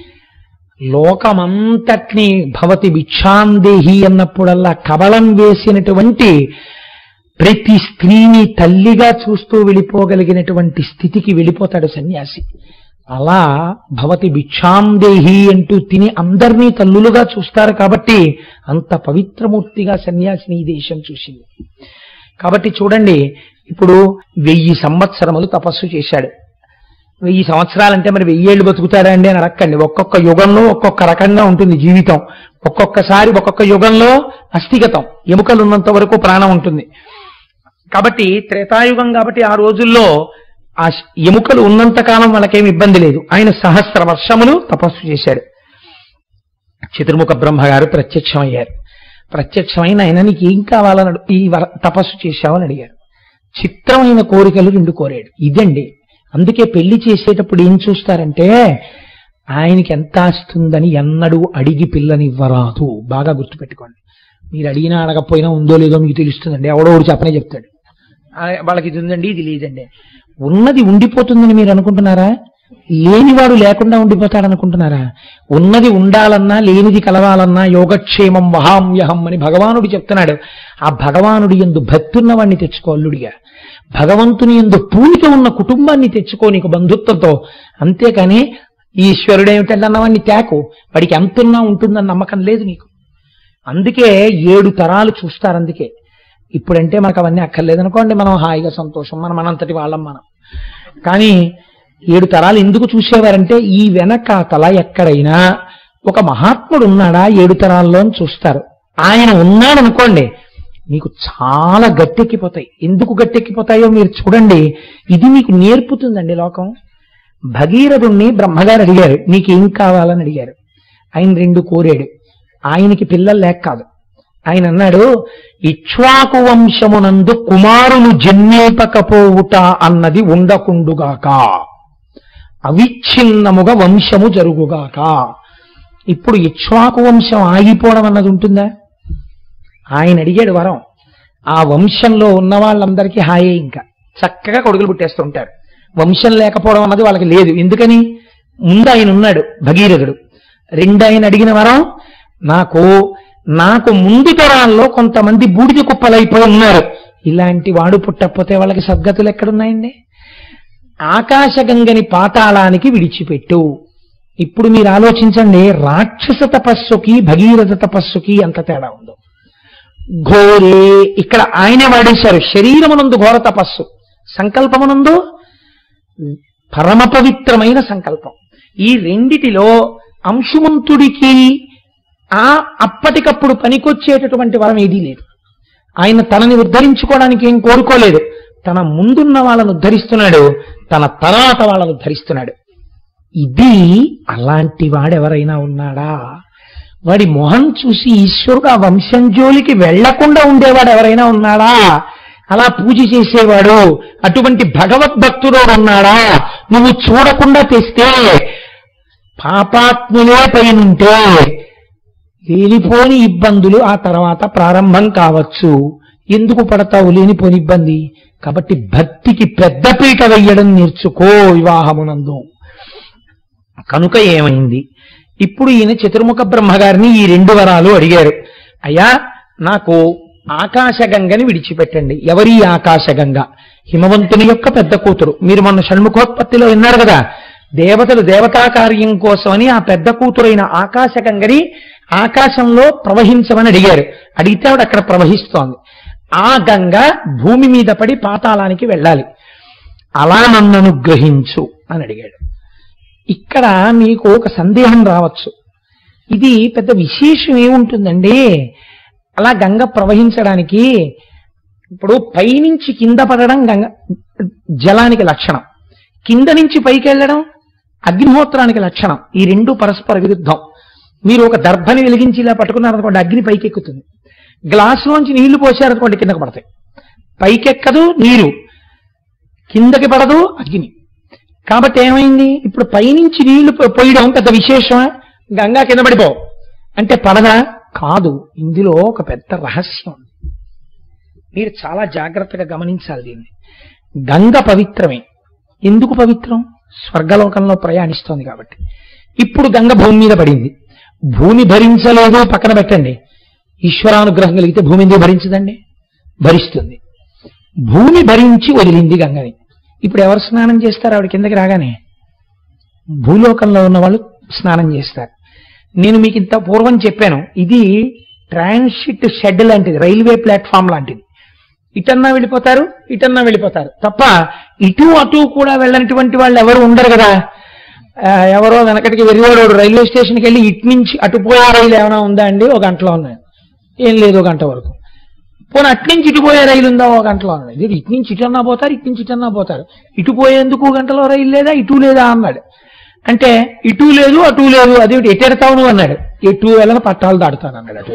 లోకమంతటిని భవతి భిక్షాందేహి అన్నప్పుడల్లా కబళం వేసినటువంటి ప్రతి స్త్రీని తల్లిగా చూస్తూ వెళ్ళిపోగలిగినటువంటి స్థితికి వెళ్ళిపోతాడు సన్యాసి అలా భవతి భిక్షాందేహి అంటూ తిని అందరినీ తల్లులుగా చూస్తారు కాబట్టి అంత పవిత్రమూర్తిగా సన్యాసిని ఈ దేశం చూసింది కాబట్టి చూడండి ఇప్పుడు వెయ్యి సంవత్సరములు తపస్సు చేశాడు వెయ్యి సంవత్సరాలంటే మరి వెయ్యేళ్ళు బతుకుతారా అండి అని అడక్కండి ఒక్కొక్క యుగంలో ఒక్కొక్క రకంగా ఉంటుంది జీవితం ఒక్కొక్కసారి ఒక్కొక్క యుగంలో అస్థిగతం ఎముకలు ఉన్నంత వరకు ప్రాణం ఉంటుంది కాబట్టి త్రేతాయుగం కాబట్టి ఆ రోజుల్లో ఆ శ్- ఎముకలు ఉన్నంత కాలం వాళ్ళకేమి ఇబ్బంది లేదు ఆయన సహస్ర వర్షములు తపస్సు చేశాడు చతుర్ముఖ బ్రహ్మగారు ప్రత్యక్షమయ్యారు ప్రత్యక్షమైన ఆయన నీకు ఏం కావాలని అడు- ఈ వర- తపస్సు చేశావని అడిగారు చిత్రమైన కోరికలు రెండు కోరాడు ఇదండి అందుకే పెళ్లి చేసేటప్పుడు ఏం చూస్తారంటే ఆయనకి ఎంత ఆస్తుందని ఎన్నడూ అడిగి పిల్లనివ్వరాదు బాగా గుర్తుపెట్టుకోండి మీరు అడిగినా అడగకపోయినా ఉందో లేదో మీకు తెలుస్తుందండి ఎవడో ఒకడు చెప్పనే చెప్తాడు ఆ, వాళ్ళకి ఇది ఉందండి ఇది లేదండి ఉన్నది ఉండిపోతుందని మీరు అనుకుంటున్నారా లేనివాడు లేకుండా ఉండిపోతాడనుకుంటున్నారా ఉన్నది ఉండాలన్నా లేనిది కలవాలన్నా యోగక్షేమం వహామ్యహం అని భగవానుడు చెప్తున్నాడు ఆ భగవానుడి ఎందు భక్తున్న వాడిని తెచ్చుకో అల్లుడిగా భగవంతుని ఎందు పూనిక ఉన్న కుటుంబాన్ని తెచ్చుకో నీకు బంధుత్వంతో అంతేకాని ఈశ్వరుడు ఏమిటంటే అన్నవాడిని తేకు వాడికి ఎంతున్నా ఉంటుందన్న నమ్మకం లేదు నీకు అందుకే ఏడు తరాలు చూస్తారు అందుకే ఇప్పుడంటే మనకు అవన్నీ అక్కర్లేదు అనుకోండి మనం హాయిగా సంతోషం మనం మనంతటి వాళ్ళం మనం కానీ ఏడు తరాలు ఎందుకు చూసేవారంటే ఈ వెనకాతల ఎక్కడైనా ఒక మహాత్ముడు ఉన్నాడా ఏడు తరాల్లో అని చూస్తారు ఆయన ఉన్నాడు అనుకోండి మీకు చాలా గట్టెక్కిపోతాయి ఎందుకు గట్టెక్కిపోతాయో మీరు చూడండి ఇది మీకు నేర్పుతుందండి లోకం భగీరథుణ్ణి బ్రహ్మగారు అడిగారు నీకేం కావాలని అడిగారు ఆయన రెండు కోరాడు ఆయనకి పిల్లలు లేక కాదు ఆయన అన్నాడు ఇక్ష్వాకు వంశమునందు కుమారులు జన్మింపకపోవుట అన్నది ఉండకుండుగాక అవిచ్ఛిన్నముగా వంశము జరుగుగాక ఇప్పుడు ఇక్ష్వాకు వంశం ఆగిపోవడం అన్నది ఉంటుందా ఆయన అడిగాడు వరం ఆ వంశంలో ఉన్న వాళ్ళందరికీ హాయే ఇంకా చక్కగా కొడుకులు పుట్టేస్తుంటారు వంశం లేకపోవడం అన్నది వాళ్ళకి లేదు ఎందుకని ముందు ఆయన ఉన్నాడు భగీరథుడు రెండు ఆయన అడిగిన వరం నాకు నాకు ముందు తరాల్లో కొంతమంది బూడిద కుప్పలైపోయి ఉన్నారు ఇలాంటి వాడు పుట్టకపోతే వాళ్ళకి సద్గతులు ఎక్కడున్నాయండి ఆకాశగంగని పాతాళానికి విడిచిపెట్టు ఇప్పుడు మీరు ఆలోచించండి రాక్షస తపస్సుకి భగీరథ తపస్సుకి ఎంత తేడా ఉందో ఘోరే ఇక్కడ ఆయనే వాడేశారు శరీరమునందు ఘోర తపస్సు సంకల్పమునందు పరమ పవిత్రమైన సంకల్పం ఈ రెండిటిలో అంశుమంతుడికి ఆ అప్పటికప్పుడు పనికొచ్చేటటువంటి వరం ఏదీ లేదు ఆయన తనని ఉద్ధరించుకోవడానికి ఏం కోరుకోలేదు తన ముందున్న వాళ్ళను ఉద్ధరిస్తున్నాడు తన తర్వాత వాళ్ళను ఉద్ధరిస్తున్నాడు ఇది అలాంటి వాడెవరైనా ఉన్నాడా వాడి మొహం చూసి ఈశ్వరుడు ఆ వంశం జోలికి వెళ్లకుండా ఉండేవాడు ఎవరైనా ఉన్నాడా అలా పూజ చేసేవాడు అటువంటి భగవద్భక్తుడు ఉన్నాడా నువ్వు చూడకుండా తెస్తే పాపాత్ములే పైనుంటే లేనిపోని ఇబ్బందులు ఆ తర్వాత ప్రారంభం కావచ్చు ఎందుకు పడతావు లేనిపోని ఇబ్బంది కాబట్టి భక్తికి పెద్దపీట వెయ్యడం నేర్చుకో వివాహమునందు కనుక ఏమైంది ఇప్పుడు ఈయన చతుర్ముఖ బ్రహ్మగారిని ఈ రెండు వరాలు అడిగారు అయ్యా నాకు ఆకాశగంగని విడిచిపెట్టండి ఎవరి ఆకాశగంగ హిమవంతుని యొక్క పెద్ద కూతురు మీరు మొన్న షణ్ముఖోత్పత్తిలో విన్నారు కదా దేవతలు దేవతా కార్యం కోసమని ఆ పెద్ద కూతురైన ఆకాశగంగని ఆకాశంలో ప్రవహించమని అడిగారు అడిగితే ఆవిడ అక్కడ ప్రవహిస్తోంది ఆ గంగ భూమి మీద పడి పాతాళానికి వెళ్ళాలి అలా నన్ను అనుగ్రహించు అని అడిగాడు ఇక్కడ మీకు ఒక సందేహం రావచ్చు ఇది పెద్ద విశేషం ఏముంటుందండి అలా గంగ ప్రవహించడానికి ఇప్పుడు పైనుంచి కింద పడడం గంగ జలానికి లక్షణం కింద నుంచి పైకి వెళ్ళడం అగ్నిహోత్రానికి లక్షణం ఈ రెండు పరస్పర విరుద్ధం మీరు ఒక దర్భని వెలిగించి ఇలా పట్టుకున్నారనుకోండి అగ్ని పైకి ఎక్కుతుంది గ్లాసులోంచి నీళ్లు పోసారనుకోండి కిందకు పడతాయి పైకెక్కదు నీరు కిందకి పడదు అగ్ని కాబట్టి ఏమైంది ఇప్పుడు పైనుంచి నీళ్లు పో- పోయడం పెద్ద విశేషమా గంగా కింద పడిపోవు అంటే పడదా కాదు ఇందులో ఒక పెద్ద రహస్యం ఉంది. మీరు చాలా జాగ్రత్తగా గమనించాలి దీన్ని గంగ పవిత్రమే ఎందుకు పవిత్రం స్వర్గలోకంలో ప్రయాణిస్తోంది కాబట్టి ఇప్పుడు గంగ భూమి మీద పడింది భూమి భరించలేదు పక్కన పెట్టండి ఈశ్వరానుగ్రహం కలిగితే భూమి ఎందుకు భరించదండి భరిస్తుంది భూమి భరించి వదిలింది గంగని ఇప్పుడు ఎవరు స్నానం చేస్తారు ఆవిడ కిందకి రాగానే భూలోకంలో ఉన్న వాళ్ళు స్నానం చేస్తారు నేను మీకు ఇంత పూర్వం చెప్పాను ఇది ట్రాన్సిట్ షెడ్ లాంటిది రైల్వే ప్లాట్ఫామ్ లాంటిది ఇటన్నా వెళ్ళిపోతారు ఇటన్నా వెళ్ళిపోతారు తప్ప ఇటు అటు కూడా వెళ్ళనటువంటి వాళ్ళు ఎవరు ఉండరు కదా ఆ, ఎవరో వెనకటికి వెరివాడు రైల్వే స్టేషన్కి వెళ్ళి ఇటు నుంచి అటు పోయే రైలు ఏమైనా ఉందా అండి ఒక గంటలో ఉన్నాయి ఏం లేదు ఒక గంట వరకు పోనీ అటు నుంచి ఇటు పోయే రైలు ఉందా ఒక గంటలో ఉన్నది ఇది ఇటు నుంచి ఇటు అన్నా పోతారు ఇటు నుంచి ఇటు అన్నా పోతారు ఇటు పోయేందుకు గంటలో రైలు లేదా ఇటు లేదా అన్నాడు అంటే ఇటు లేదు అటు లేదు అదేమిటి ఎటు ఎడతావు నువ్వు అన్నాడు ఎటు వెళ్ళని పట్టాలు దాడుతాను అన్నాడు అటు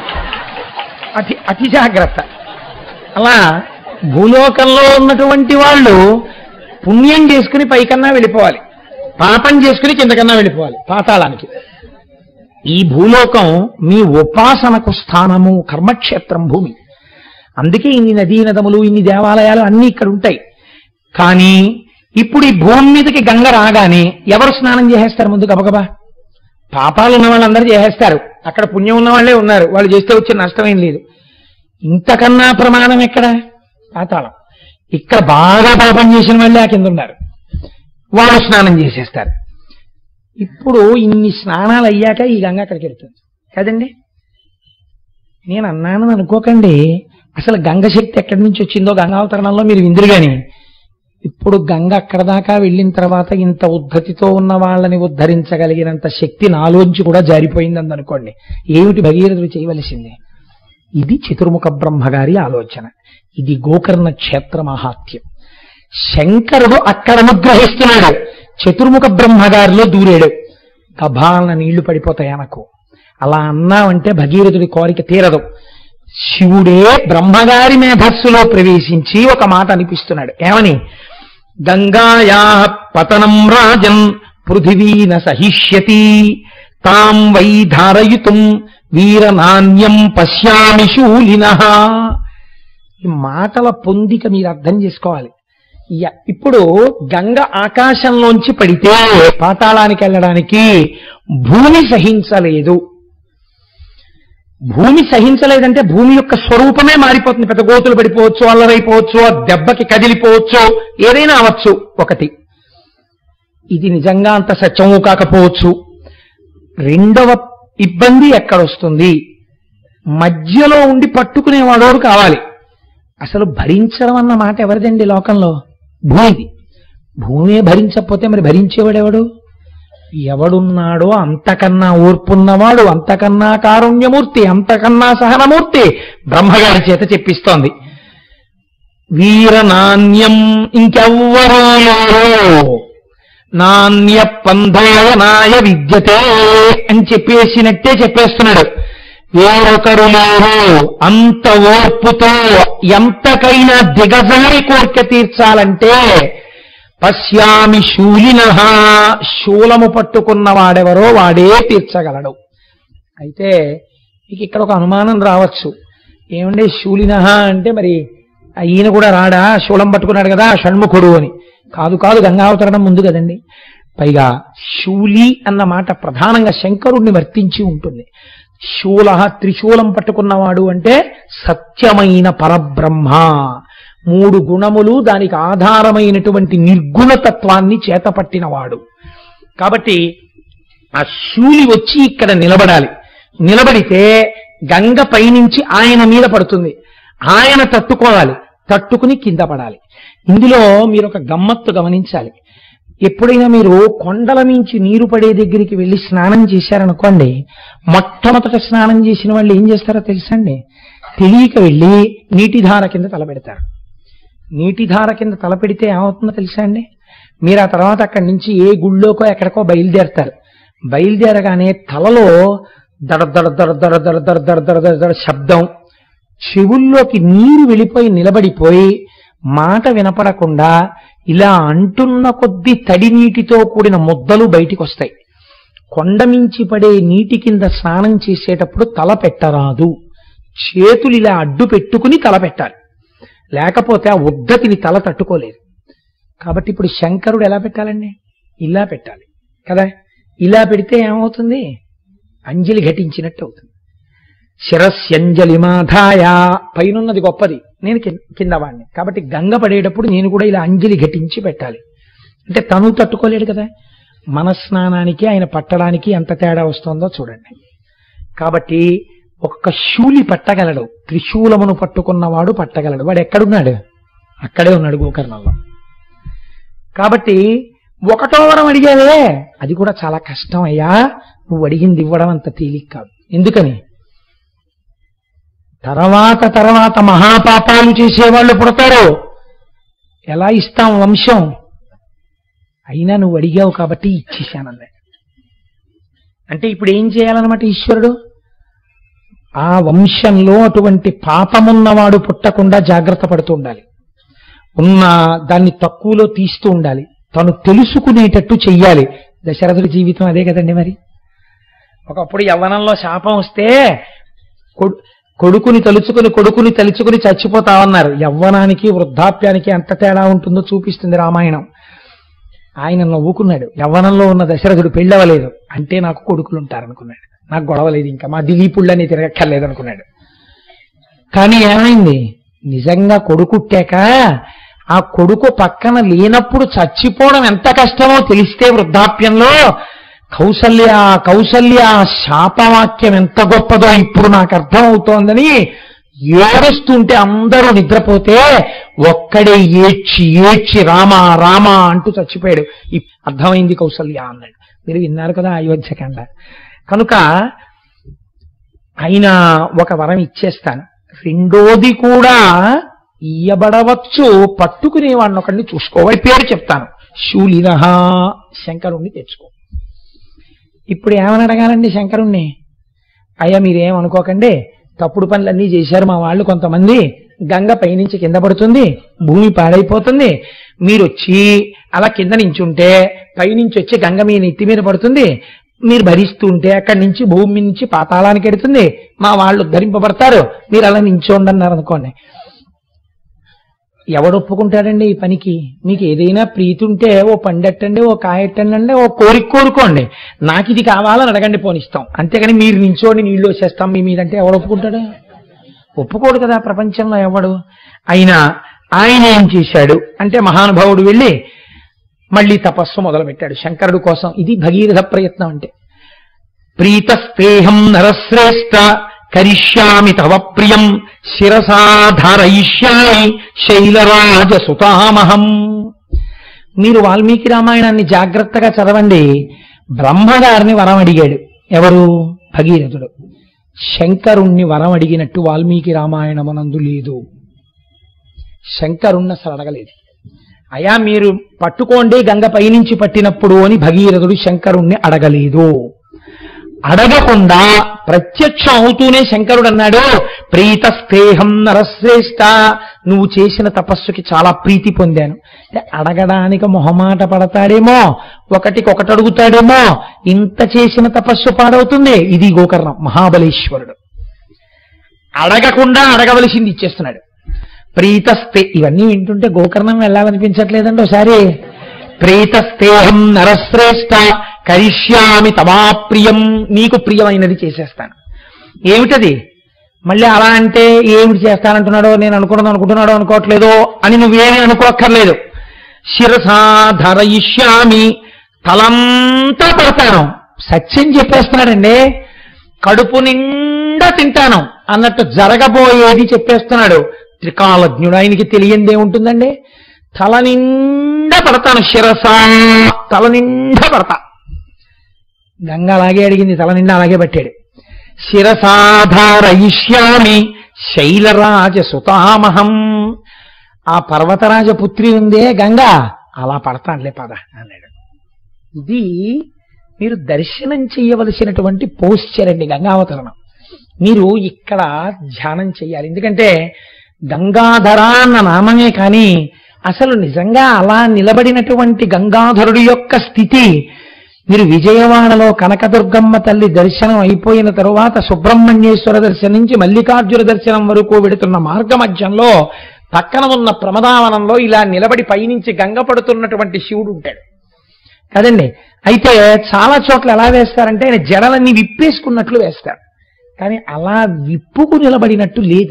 అతి అతి జాగ్రత్త అలా భూలోకంలో ఉన్నటువంటి వాళ్ళు పుణ్యం చేసుకుని పైకన్నా వెళ్ళిపోవాలి పాపం చేసుకుని కిందకన్నా వెళ్ళిపోవాలి పాతాళానికి ఈ భూలోకం మీ ఉపాసనకు స్థానము కర్మక్షేత్రం భూమి అందుకే ఇన్ని నదీ నదములు ఇన్ని దేవాలయాలు అన్నీ ఇక్కడ ఉంటాయి కానీ ఇప్పుడు ఈ భూమి మీదకి గంగ రాగానే ఎవరు స్నానం చేసేస్తారు ముందు గబగబా పాపాలు ఉన్న వాళ్ళందరూ చేసేస్తారు అక్కడ పుణ్యం ఉన్న వాళ్ళే ఉన్నారు వాళ్ళు చేస్తే వచ్చే నష్టం ఏం లేదు ఇంతకన్నా ప్రమాణం ఎక్కడ పాతాళం ఇక్కడ బాగా పాపం చేసిన వాళ్ళే ఆ కింద ఉన్నారు వాళ్ళు స్నానం చేసేస్తారు ఇప్పుడు ఇన్ని స్నానాలు అయ్యాక ఈ గంగ అక్కడికి వెళ్తుంది కదండి నేను అన్నాను అనుకోకండి అసలు గంగ శక్తి ఎక్కడి నుంచి వచ్చిందో గంగావతరణంలో మీరు విందురు గాని ఇప్పుడు గంగ అక్కడ దాకా వెళ్ళిన తర్వాత ఇంత ఉద్ధతితో ఉన్న వాళ్ళని ఉద్ధరించగలిగినంత శక్తి నాలోంచి కూడా జారిపోయిందని అనుకోండి ఏమిటి భగీరథుడు చేయవలసింది ఇది చతుర్ముఖ బ్రహ్మగారి ఆలోచన ఇది గోకర్ణ క్షేత్ర మహాత్యం శంకరుడు అక్కడ అనుగ్రహిస్తున్నాడు చతుర్ముఖ బ్రహ్మగారిలో దూరాడు గభాలన నీళ్లు పడిపోతాయి అనకు అలా అన్నావంటే భగీరథుడి కోరిక తీరదు శివుడే బ్రహ్మగారి మేధస్సులో ప్రవేశించి ఒక మాట అనిపిస్తున్నాడు ఏమని గంగాయా పతనం రాజన్ పృథివీన సహిష్యతి తాం వై ధారయుతుం వీరనాణ్యం పశ్యామి శూలిన ఈ మాటల పొందిక మీరు అర్థం చేసుకోవాలి య- ఇప్పుడు గంగ ఆకాశంలోంచి పడితే పాతాళానికి వెళ్ళడానికి భూమి సహించలేదు భూమి సహించలేదంటే భూమి యొక్క స్వరూపమే మారిపోతుంది పెద్ద గోతులు పడిపోవచ్చు అల్లరైపోవచ్చు ఆ దెబ్బకి కదిలిపోవచ్చు ఏదైనా అవ్వచ్చు ఒకటి ఇది నిజంగా అంత సత్యము కాకపోవచ్చు రెండవ ఇబ్బంది ఎక్కడొస్తుంది మధ్యలో ఉండి పట్టుకునేవాడోడు కావాలి అసలు భరించడం అన్న మాట ఎవరిదండి లోకంలో భూమిది భూమే భరించకపోతే మరి భరించేవాడెవడు ఎవడున్నాడో అంతకన్నా ఓర్పున్నవాడు అంతకన్నా కారుణ్యమూర్తి అంతకన్నా సహనమూర్తి బ్రహ్మగారి చేత చెప్పిస్తోంది వీరనాణ్యం ఇంకెవ్వరూ లేరు నాణ్య పంధాయనాయ విద్యతే అని చెప్పేసినట్టే చెప్పేస్తున్నాడు వేరొకరు లేరు అంత ఓర్పుతో ఎంతకైనా దిగజారి కోరిక తీర్చాలంటే పశ్యామి శూలిన శూలము పట్టుకున్న వాడెవరో వాడే తీర్చగలడు అయితే మీకు ఇక్కడ ఒక అనుమానం రావచ్చు ఏమంటే శూలిన అంటే మరి ఆ ఈయన కూడా రాడా శూలం పట్టుకున్నాడు కదా షణ్ముఖుడు అని కాదు కాదు గంగావతరణం ముందు కదండి పైగా శూలి అన్న మాట ప్రధానంగా శంకరుణ్ణి వర్తించి ఉంటుంది శూల త్రిశూలం పట్టుకున్నవాడు అంటే సత్యమైన పరబ్రహ్మ మూడు గుణములు దానికి ఆధారమైనటువంటి నిర్గుణతత్వాన్ని చేతపట్టినవాడు కాబట్టి ఆ శూలి వచ్చి ఇక్కడ నిలబడాలి నిలబడితే గంగ పైనుంచి ఆయన మీద పడుతుంది ఆయన తట్టుకోవాలి తట్టుకుని కింద పడాలి ఇందులో మీరు ఒక గమ్మత్తు గమనించాలి ఎప్పుడైనా మీరు కొండల మించి నీరు పడే దగ్గరికి వెళ్ళి స్నానం చేశారనుకోండి మొట్టమొదట స్నానం చేసిన వాళ్ళు ఏం చేస్తారో తెలుసండి తెలియక వెళ్ళి నీటిధార కింద తలపెడతారు నీటిధార కింద తలపెడితే ఏమవుతుందో తెలుసా అండి మీరు ఆ తర్వాత అక్కడి నుంచి ఏ గుళ్ళోకో ఎక్కడికో బయలుదేరతారు బయలుదేరగానే తలలో దడ దడ దడ దడ దడ దడ దడ దడ దడ దడ శబ్దం చెవుల్లోకి నీరు వెళ్ళిపోయి నిలబడిపోయి మాట వినపడకుండా ఇలా అంటున్న కొద్దీ తడి నీటితో కూడిన ముద్దలు బయటికి వస్తాయి కొండ మించి పడే నీటి కింద స్నానం చేసేటప్పుడు తల పెట్టరాదు చేతులు ఇలా అడ్డు పెట్టుకుని తల పెట్టాలి లేకపోతే ఆ ఉద్దతిని తల తట్టుకోలేదు కాబట్టి ఇప్పుడు శంకరుడు ఎలా పెట్టాలండి ఇలా పెట్టాలి కదా ఇలా పెడితే ఏమవుతుంది అంజలి ఘటించినట్టు అవుతుంది శిరస్యంజలి మాధాయ పైనున్నది గొప్పది నేను కిం- కింద వాడిని కాబట్టి గంగ పడేటప్పుడు నేను కూడా ఇలా అంజలి ఘటించి పెట్టాలి అంటే తను తట్టుకోలేడు కదా మన స్నానానికి ఆయన పట్టడానికి ఎంత తేడా వస్తుందో చూడండి కాబట్టి ఒక్క శూలి పట్టగలడు త్రిశూలమును పట్టుకున్నవాడు పట్టగలడు వాడు ఎక్కడున్నాడు అక్కడే ఉన్నాడు గోకర్ణంలో కాబట్టి ఒకటో వరం అడిగావే అది కూడా చాలా కష్టం అయ్యా నువ్వు అడిగింది ఇవ్వడం అంత తేలిక కాదు ఎందుకని తర్వాత తర్వాత మహాపాపాలు చేసేవాళ్ళు పుడతారు ఎలా ఇస్తాం వంశం అయినా నువ్వు అడిగావు కాబట్టి ఇచ్చేశానన్నాడు అంటే ఇప్పుడు ఏం చేయాలన్నమాట ఈశ్వరుడు ఆ వంశంలో అటువంటి పాపమున్నవాడు పుట్టకుండా జాగ్రత్త పడుతూ ఉండాలి ఉన్న దాన్ని తక్కువలో తీస్తూ ఉండాలి తను తెలుసుకునేటట్టు చెయ్యాలి దశరథుడి జీవితం అదే కదండి మరి ఒకప్పుడు యవ్వనంలో శాపం వస్తే కొడు- కొడుకుని తలుచుకుని కొడుకుని తలుచుకుని చచ్చిపోతామన్నారు యవ్వనానికి వృద్ధాప్యానికి ఎంత తేడా ఉంటుందో చూపిస్తుంది రామాయణం ఆయన నవ్వుకున్నాడు యవ్వనంలో ఉన్న దశరథుడు పెళ్ళవలేదు అంటే నాకు కొడుకులు ఉంటారనుకున్నాడు నాకు గొడవ లేదు ఇంకా మా దిలీపుళ్ళని తిరగక్కర్లేదు అనుకున్నాడు కానీ ఏమైంది నిజంగా కొడుకుట్టాక ఆ కొడుకు పక్కన లేనప్పుడు చచ్చిపోవడం ఎంత కష్టమో తెలిస్తే వృద్ధాప్యంలో కౌసల్య కౌసల్య శాపవాక్యం ఎంత గొప్పదో ఇప్పుడు నాకు అర్థం అవుతోందని ఏడుస్తుంటే అందరూ నిద్రపోతే ఒక్కడే ఏడ్చి ఏడ్చి రామ రామ అంటూ చచ్చిపోయాడు ఇప్- అర్థమైంది కౌసల్య అన్నాడు మీరు విన్నారు కదా అయోధ్యకండ కనుక ఆయన ఒక వరం ఇచ్చేస్తాను రెండోది కూడా ఇయ్యబడవచ్చు పట్టుకునేవాడిని ఒకడిని చూసుకోవాలి పేరు చెప్తాను శూలినహ శంకరుణ్ణి తెచ్చుకో ఇప్పుడు ఏమని అడగాలండి శంకరుణ్ణి అయ్యా మీరేం అనుకోకండి తప్పుడు పనులన్నీ చేశారు మా వాళ్ళు కొంతమంది గంగ పైనుంచి కింద పడుతుంది భూమి పాడైపోతుంది మీరు వచ్చి అలా కింద నించుంటే పైనుంచి వచ్చి గంగ మీ నెత్తి మీద పడుతుంది మీరు భరిస్తుంటే అక్కడి నుంచి భూమి నుంచి పాతాళానికి ఎడుతుంది మా వాళ్ళు ధరింపబడతారు మీరు అలా నించోండి అన్నారు అనుకోండి ఎవడు ఒప్పుకుంటాడండి ఈ పనికి మీకు ఏదైనా ప్రీతి ఉంటే ఓ పండెట్టండి ఓ కాయెట్టండి ఓ కోరిక కోరుకోండి నాకు ఇది కావాలని అడగండి పోనిస్తాం అంతేగాని మీరు నించోండి నీళ్లు వచ్చేస్తాం మీ మీదంటే ఎవడు ఒప్పుకుంటాడు ఒప్పుకోడు కదా ప్రపంచంలో ఎవడు అయినా ఆయన ఏం చేశాడు అంటే మహానుభావుడు వెళ్ళి మళ్ళీ తపస్సు మొదలుపెట్టాడు శంకరుడు కోసం ఇది భగీరథ ప్రయత్నం అంటే ప్రీతస్పేహం నరశ్రేష్ఠ కరిష్యామి తవ ప్రియం శిరసాధరయిష్యామి శైలరాజ సుతామహం మీరు వాల్మీకి రామాయణాన్ని జాగ్రత్తగా చదవండి బ్రహ్మగారిని వరం అడిగాడు ఎవరు భగీరథుడు శంకరుణ్ణి వరం అడిగినట్టు వాల్మీకి రామాయణమనందు లేదు శంకరుణ్ణి అసలు అడగలేదు అయా మీరు పట్టుకోండి గంగ పైనుంచి పట్టినప్పుడు అని భగీరథుడు శంకరుణ్ణి అడగలేదు అడగకుండా ప్రత్యక్షం అవుతూనే శంకరుడు అన్నాడు ప్రీతస్థేహం నరశ్రేష్ట నువ్వు చేసిన తపస్సుకి చాలా ప్రీతి పొందాను అంటే అడగడానికి మొహమాట పడతాడేమో ఒకటికి ఒకటి అడుగుతాడేమో ఇంత చేసిన తపస్సు పాడవుతుంది ఇది గోకర్ణం మహాబలేశ్వరుడు అడగకుండా అడగవలసింది ఇచ్చేస్తున్నాడు ప్రీతస్తే ఇవన్నీ వింటుంటే గోకర్ణం వెళ్ళాలనిపించట్లేదండి ఒకసారి ప్రీతస్తేహం నరశ్రేష్ట కరిష్యామి తమాప్రియం నీకు ప్రియమైనది చేసేస్తాను ఏమిటది మళ్ళీ అలా అంటే ఏమిటి చేస్తానంటున్నాడో నేను అనుకున్నది అనుకుంటున్నాడో అనుకోవట్లేదో అని నువ్వేమీ అనుకోక్కర్లేదు శిరసాధరయిష్యామి తలంతా పడతాను సత్యం చెప్పేస్తున్నాడండి కడుపు నిండా తింటాను అన్నట్టు జరగబోయేది చెప్పేస్తున్నాడు త్రికాలజ్ఞుడు ఆయనకి తెలియందే ఉంటుందండి తల నిండా పడతాను శిరస తల నిండా పడతా గంగ అలాగే అడిగింది తల నిండా అలాగే పట్టాడు శిరసాధారయిష్యామి శైలరాజ సుతామహం ఆ పర్వతరాజ పుత్రి ఉందే గంగ అలా పడతానులే పద అన్నాడు ఇది మీరు దర్శనం చేయవలసినటువంటి పోస్చర్ అండి గంగావతరణం మీరు ఇక్కడ ధ్యానం చేయాలి ఎందుకంటే గంగాధర అన్న నామమే కానీ అసలు నిజంగా అలా నిలబడినటువంటి గంగాధరుడి యొక్క స్థితి మీరు విజయవాడలో కనకదుర్గమ్మ తల్లి దర్శనం అయిపోయిన తరువాత సుబ్రహ్మణ్యేశ్వర దర్శనం నుంచి మల్లికార్జున దర్శనం వరకు వెడుతున్న మార్గ మధ్యంలో పక్కన ఉన్న ప్రమదావనంలో ఇలా నిలబడి పైనుంచి గంగ పడుతున్నటువంటి శివుడు ఉంటాడు కదండి అయితే చాలా చోట్ల ఎలా వేస్తారంటే ఆయన జడలన్నీ విప్పేసుకున్నట్లు వేస్తారు కానీ అలా విప్పుకు నిలబడినట్టు లేదు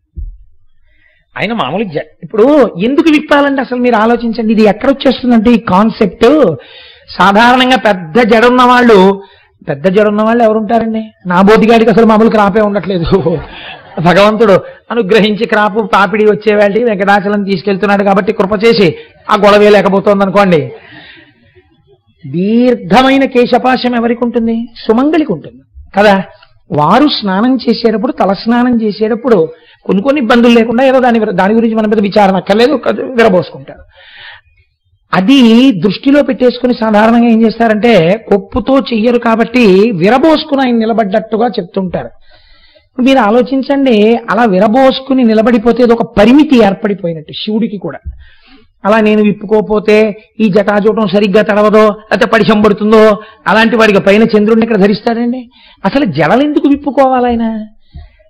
ఆయన మామూలు జ ఇప్పుడు ఎందుకు విప్పాలంటే అసలు మీరు ఆలోచించండి ఇది ఎక్కడ వచ్చేస్తుందంటే ఈ కాన్సెప్ట్ సాధారణంగా పెద్ద జడ ఉన్న వాళ్ళు పెద్ద జడ ఉన్న వాళ్ళు ఎవరుంటారండి నా బోధిగాడికి అసలు మామూలు క్రాపే ఉండట్లేదు భగవంతుడు అనుగ్రహించి క్రాపు పాపిడి వచ్చేవాళ్ళకి వెంకటాచలం తీసుకెళ్తున్నాడు కాబట్టి కృప చేసి ఆ గొడవే లేకపోతుంది అనుకోండి దీర్ఘమైన కేశపాశం ఎవరికి ఉంటుంది సుమంగళికి ఉంటుంది కదా వారు స్నానం చేసేటప్పుడు తల స్నానం చేసేటప్పుడు కొన్ని కొన్ని ఇబ్బందులు లేకుండా ఏదో దాని దాని గురించి మన మీద విచారణ అక్కర్లేదు ఒక- విరబోసుకుంటారు అది దృష్టిలో పెట్టేసుకుని సాధారణంగా ఏం చేస్తారంటే కొప్పుతో చెయ్యరు కాబట్టి విరబోసుకుని ఆయన నిలబడ్డట్టుగా చెప్తుంటారు మీరు ఆలోచించండి అలా విరబోసుకుని నిలబడిపోతే అది ఒక పరిమితి ఏర్పడిపోయినట్టు శివుడికి కూడా అలా నేను విప్పుకోపోతే ఈ జటాజూటం సరిగ్గా తడవదో లేకపోతే పడిశం పడుతుందో అలాంటి వాడికి పైన చంద్రుడిని ఇక్కడ ధరిస్తాడండి అసలు జడలు ఎందుకు విప్పుకోవాలి ఆయన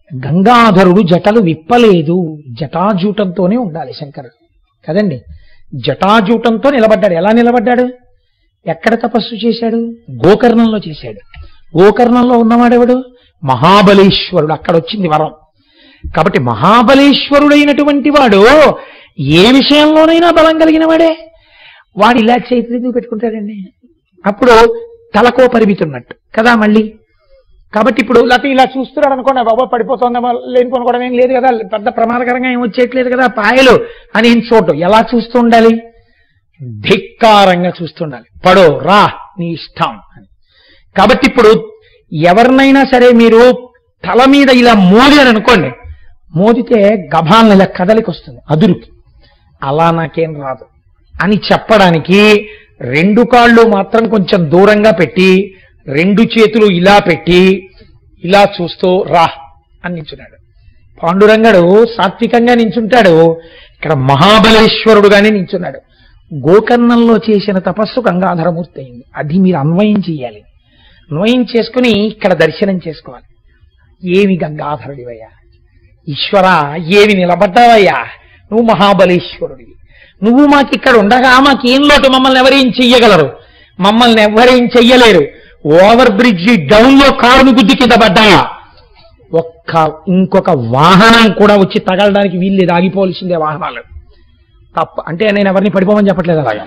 గంగాధరుడు జటలు విప్పలేదు జటాజూటంతోనే ఉండాలి శంకరుడు కదండి జటాజూటంతో నిలబడ్డాడు ఎలా నిలబడ్డాడు ఎక్కడ తపస్సు చేశాడు గోకర్ణంలో చేశాడు గోకర్ణంలో ఉన్నవాడెవడు మహాబలేశ్వరుడు అక్కడ వచ్చింది వరం కాబట్టి మహాబలేశ్వరుడైనటువంటి వాడు ఏ విషయంలోనైనా బలం కలిగిన వాడే వాడు ఇలా చేతులు ఎందుకు పెట్టుకుంటాడండి అప్పుడు తలకో పరిమితి ఉన్నట్టు కదా మళ్ళీ కాబట్టి ఇప్పుడు లేకపోతే ఇలా చూస్తున్నాడు అనుకోండి బాబా పడిపోతుందా లేనిపోను కూడా ఏం లేదు కదా పెద్ద ప్రమాదకరంగా ఏం వచ్చేయట్లేదు కదా పాయలు అని ఏం చూడటం ఎలా చూస్తూ ఉండాలి ధిక్కారంగా చూస్తుండాలి పడో రా నీ ఇష్టం అని కాబట్టి ఇప్పుడు ఎవరినైనా సరే మీరు తల మీద ఇలా మోదారు అనుకోండి మోదితే గభాలను ఇలా కదలికి వస్తుంది అదురుకి అలా నాకేం రాదు అని చెప్పడానికి రెండు కాళ్ళు మాత్రం కొంచెం దూరంగా పెట్టి రెండు చేతులు ఇలా పెట్టి ఇలా చూస్తూ రా అని నించున్నాడు పాండురంగడు సాత్వికంగా నించుంటాడు ఇక్కడ మహాబలేశ్వరుడుగానే నించున్నాడు గోకర్ణంలో చేసిన తపస్సు గంగాధరమూర్తి అయింది అది మీరు అన్వయం చేయాలి అన్వయం చేసుకుని ఇక్కడ దర్శనం చేసుకోవాలి ఏమి గంగాధరుడివయ్యా ఈశ్వర ఏమి నిలబడ్డావయ్యా నువ్వు మహాబలేశ్వరుడివి నువ్వు మాకు ఇక్కడ ఉండగా మాకేం లోటు మమ్మల్ని ఎవరేం చెయ్యగలరు మమ్మల్ని ఎవరేం చెయ్యలేరు ఓవర్ బ్రిడ్జి డౌన్ లో కారును గుద్ది కింద పడ్డాయా ఒక్క ఇంకొక వాహనం కూడా వచ్చి తగలడానికి వీల్లేదు ఆగిపోవలసిందే వాహనాలు తప్ప అంటే నేను ఎవరిని పడిపోమని చెప్పట్లేదు అలాగా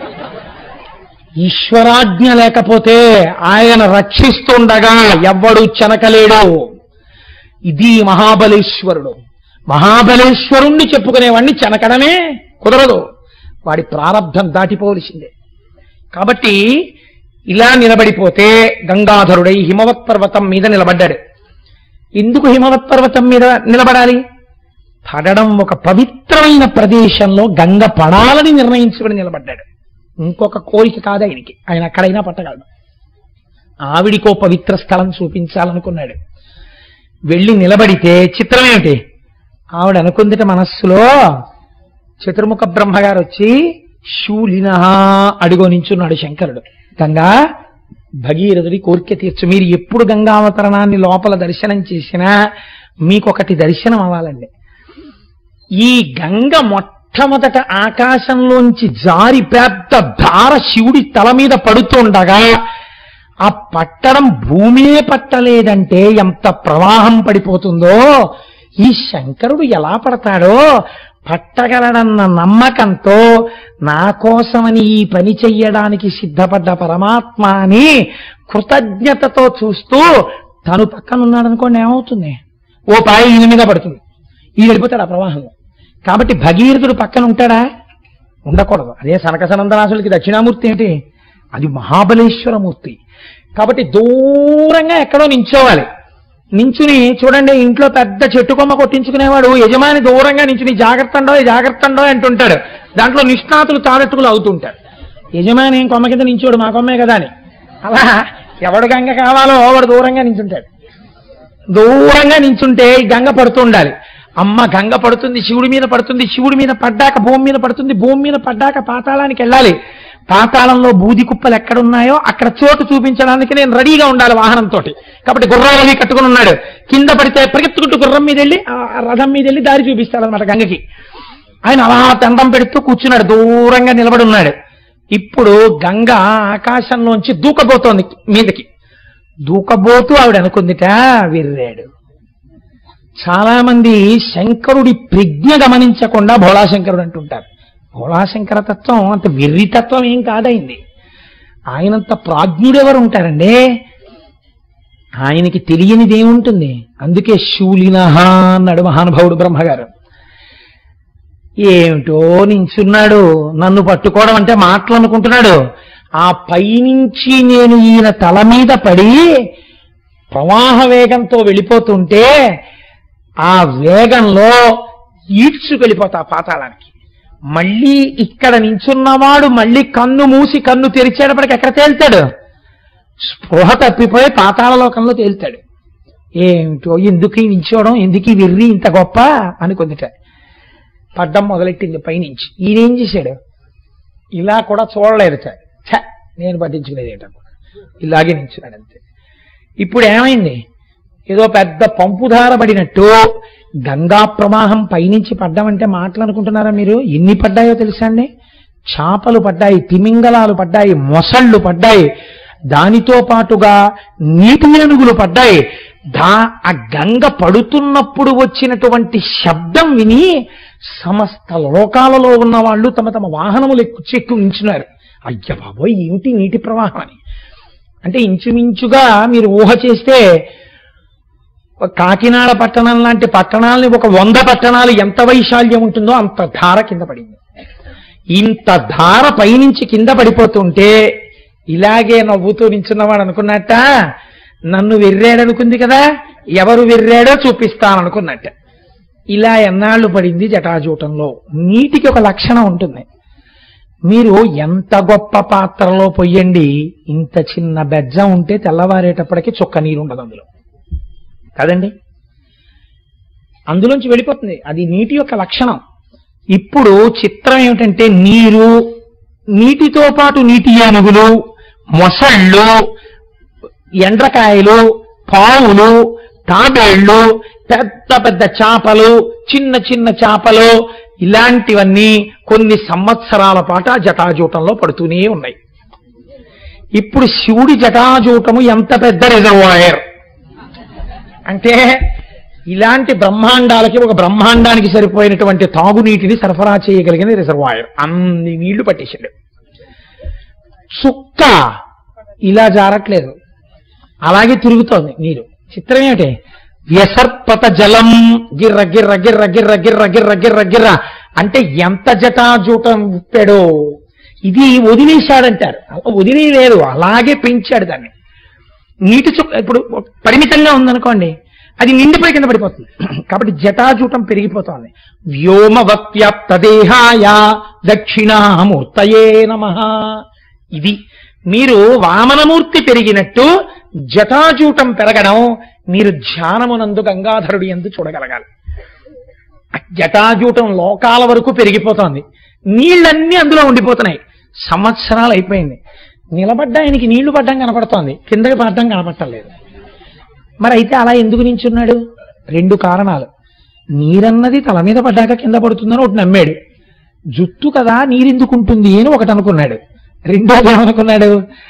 ఈశ్వరాజ్ఞ లేకపోతే ఆయన రక్షిస్తుండగా ఎవ్వడు చెనకలేడు ఇది మహాబలేశ్వరుడు మహాబలేశ్వరుణ్ణి చెప్పుకునేవాడిని చెనకడమే కుదరదు వాడి ప్రారంధం దాటిపోవలసిందే కాబట్టి ఇలా నిలబడిపోతే గంగాధరుడై హిమవత్ పర్వతం మీద నిలబడ్డాడు ఎందుకు హిమవత్ పర్వతం మీద నిలబడాలి పడడం ఒక పవిత్రమైన ప్రదేశంలో గంగ పడాలని నిర్ణయించుకుని నిలబడ్డాడు ఇంకొక కోరిక కాదు ఆయనకి ఆయన అక్కడైనా పట్టగలడు ఆవిడికో పవిత్ర స్థలం చూపించాలనుకున్నాడు వెళ్ళి నిలబడితే చిత్రం ఏమిటి ఆవిడ అనుకుందిట మనస్సులో చతుర్ముఖ బ్రహ్మగారు వచ్చి శూలిన అడుగో నించున్నాడు శంకరుడు గంగా భగీరథుడి కోరిక తీర్చు మీరు ఎప్పుడు గంగావతరణాన్ని లోపల దర్శనం చేసినా మీకొకటి దర్శనం అవ్వాలండి ఈ గంగ మొట్టమొదట ఆకాశంలోంచి జారి పెద్ద ధార శివుడి తల మీద పడుతుండగా ఆ పట్టడం భూమే పట్టలేదంటే ఎంత ప్రవాహం పడిపోతుందో ఈ శంకరుడు ఎలా పడతాడో పట్టగలడన్న నమ్మకంతో నా కోసమని ఈ పని చెయ్యడానికి సిద్ధపడ్డ పరమాత్మ అని కృతజ్ఞతతో చూస్తూ తను పక్కనున్నాడు అనుకోండి ఏమవుతుంది ఓ పాయ ఈయన మీద పడుతుంది ఈయన వెళ్ళిపోతాడు ఆ ప్రవాహంలో కాబట్టి భగీరథుడు పక్కన ఉంటాడా ఉండకూడదు అదే సనక సనందనాసులకి దక్షిణామూర్తి ఏంటి అది మహాబలేశ్వరమూర్తి కాబట్టి దూరంగా ఎక్కడో నించోవాలి నించుని చూడండి ఇంట్లో పెద్ద చెట్టు కొమ్మ కొట్టించుకునేవాడు యజమాని దూరంగా నించుని జాగ్రత్త అండో జాగ్రత్త అండో అంటుంటాడు దాంట్లో నిష్ణాతులు తారెట్టుకులు అవుతుంటాడు యజమాని ఏం కొమ్మ కింద నించోడు మా కొమ్మే కదా అని అలా ఎవడు గంగ కావాలో వాడు దూరంగా నించుంటాడు దూరంగా నించుంటే ఈ గంగ పడుతూ ఉండాలి అమ్మ గంగ పడుతుంది శివుడి మీద పడుతుంది శివుడి మీద పడ్డాక భూమి మీద పడుతుంది భూమి మీద పడ్డాక పాతాళానికి వెళ్ళాలి పాతాళంలో బూది కుప్పలు ఎక్కడున్నాయో అక్కడ చోటు చూపించడానికి నేను రెడీగా ఉండాలి వాహనంతో కాబట్టి గుర్రాలవి కట్టుకుని ఉన్నాడు కింద పడితే పరిగెత్తుకుంటూ గుర్రం మీద వెళ్ళి ఆ రథం మీద వెళ్ళి దారి చూపిస్తాడు అనమాట గంగకి ఆయన అలా దండం పెడుతూ కూర్చున్నాడు దూరంగా నిలబడి ఉన్నాడు ఇప్పుడు గంగ ఆకాశంలోంచి దూకబోతోంది మీదకి దూకబోతూ ఆవిడ అనుకుందిట విర్రాడు చాలా మంది శంకరుడి ప్రజ్ఞ గమనించకుండా భోళాశంకరుడు అంటుంటారు భోళాశంకర తత్వం అంత వెర్రి తత్వం ఏం కాదైంది ఆయనంత ప్రాజ్ఞుడెవరు ఉంటారండి ఆయనకి తెలియనిది ఏముంటుంది అందుకే శూలినహ అన్నాడు మహానుభావుడు బ్రహ్మగారు ఏమిటో నించున్నాడు నన్ను పట్టుకోవడం అంటే మాటలు అనుకుంటున్నాడు ఆ పైనుంచి నేను ఈయన తల మీద పడి ప్రవాహ వేగంతో వెళ్ళిపోతుంటే ఆ వేగంలో ఈడ్చుకెళ్ళిపోతా పాతాళానికి మళ్ళీ ఇక్కడ నించున్నవాడు మళ్ళీ కన్ను మూసి కన్ను తెరిచేటప్పటికి ఎక్కడ తేల్తాడు స్పృహ తప్పిపోయి పాతాళలోకంలో తేల్తాడు ఏమిటో ఎందుకు ఈ నించోవడం ఎందుకు ఈ వెర్రి ఇంత గొప్ప అనుకుందిట పడ్డం మొదలెట్టింది పైనుంచి ఈయన ఏం చేశాడు ఇలా కూడా చూడలేదు సార్ ఛ, నేను పట్టించుకునేది ఏంటనుకున్నా ఇలాగే నించున్నాడు అంతే ఇప్పుడు ఏమైంది ఏదో పెద్ద పంపుధార పడినట్టు గంగా ప్రవాహం పైనుంచి పడ్డామంటే మాటలు అనుకుంటున్నారా మీరు ఎన్ని పడ్డాయో తెలుసా అండి చాపలు పడ్డాయి తిమింగలాలు పడ్డాయి మొసళ్ళు పడ్డాయి దానితో పాటుగా నీటి ఏనుగులు పడ్డాయి దా ఆ గంగ పడుతున్నప్పుడు వచ్చినటువంటి శబ్దం విని సమస్త లోకాలలో ఉన్న వాళ్ళు తమ తమ వాహనములు ఎక్కు చెక్కు ఉంచున్నారు అయ్య బాబోయ్ ఏమిటి నీటి ప్రవాహం అని అంటే ఇంచుమించుగా మీరు ఊహ చేస్తే ఒక కాకినాడ పట్టణం లాంటి పట్టణాలని ఒక వంద పట్టణాలు ఎంత వైశాల్యం ఉంటుందో అంత ధార కింద పడింది ఇంత ధార పైనుంచి కింద పడిపోతుంటే ఇలాగే నవ్వుతూ నించున్నవాడు అనుకున్నట్ట నన్ను వెర్రాడనుకుంది కదా ఎవరు వెర్రాడో చూపిస్తాననుకున్నట్ట ఇలా ఎన్నాళ్ళు పడింది జటాజూటంలో నీటికి ఒక లక్షణం ఉంటుంది మీరు ఎంత గొప్ప పాత్రలో పొయ్యండి ఇంత చిన్న బెజ్జ ఉంటే తెల్లవారేటప్పటికి చుక్క నీరు ఉండదు అందులో కదండి అందులోంచి వెళ్ళిపోతుంది అది నీటి యొక్క లక్షణం ఇప్పుడు చిత్రం ఏమిటంటే నీరు నీటితో పాటు నీటి ఏనుగులు మొసళ్ళు ఎండ్రకాయలు పావులు తాబేళ్లు పెద్ద పెద్ద చేపలు చిన్న చిన్న చేపలు ఇలాంటివన్నీ కొన్ని సంవత్సరాల పాటు ఆ జటాజూటంలో పడుతూనే ఉన్నాయి ఇప్పుడు శివుడి జటాజూటము ఎంత పెద్ద రిజర్వాయర్ అంటే ఇలాంటి బ్రహ్మాండాలకి ఒక బ్రహ్మాండానికి సరిపోయినటువంటి తాగునీటిని సరఫరా చేయగలిగిన రిజర్వాయర్ అన్ని నీళ్లు పట్టేశాడు చుక్క ఇలా జారట్లేదు అలాగే తిరుగుతోంది నీరు చిత్రం ఏమిటి వ్యసర్పత జలం గిర్ర గిర్ర గిర్ర గిర్ర గిర్ర గిర్ర గిర్ర గిర్ర అంటే ఎంత జటాజూటం ఉప్పాడో ఇది వదిలేశాడంటారు అలా వదిలేయలేదు అలాగే పెంచాడు దాన్ని నీటి చుక్క ఇప్పుడు పరిమితంగా ఉందనుకోండి అది నిండిపోయి కింద పడిపోతుంది కాబట్టి జటాజూటం పెరిగిపోతోంది వ్యోమవత్యాప్త దేహాయ దక్షిణామూర్తయే నమ ఇది మీరు వామనమూర్తి పెరిగినట్టు జటాజూటం పెరగడం మీరు ధ్యానమునందు గంగాధరుడి ఎందు చూడగలగాలి జటాజూటం లోకాల వరకు పెరిగిపోతోంది నీళ్ళన్నీ అందులో ఉండిపోతున్నాయి సంవత్సరాలు అయిపోయింది నిలబడ్డా ఆయనకి నీళ్లు పడ్డం కనపడుతోంది కిందకి పడ్డం కనపడలేదు మరి అయితే అలా ఎందుకు నించున్నాడు రెండు కారణాలు నీరన్నది తల మీద పడ్డాక కింద పడుతుందని ఒకటి నమ్మాడు జుత్తు కదా నీరెందుకుంటుంది అని ఒకటి అనుకున్నాడు రెండోది ఏమనుకున్నాడు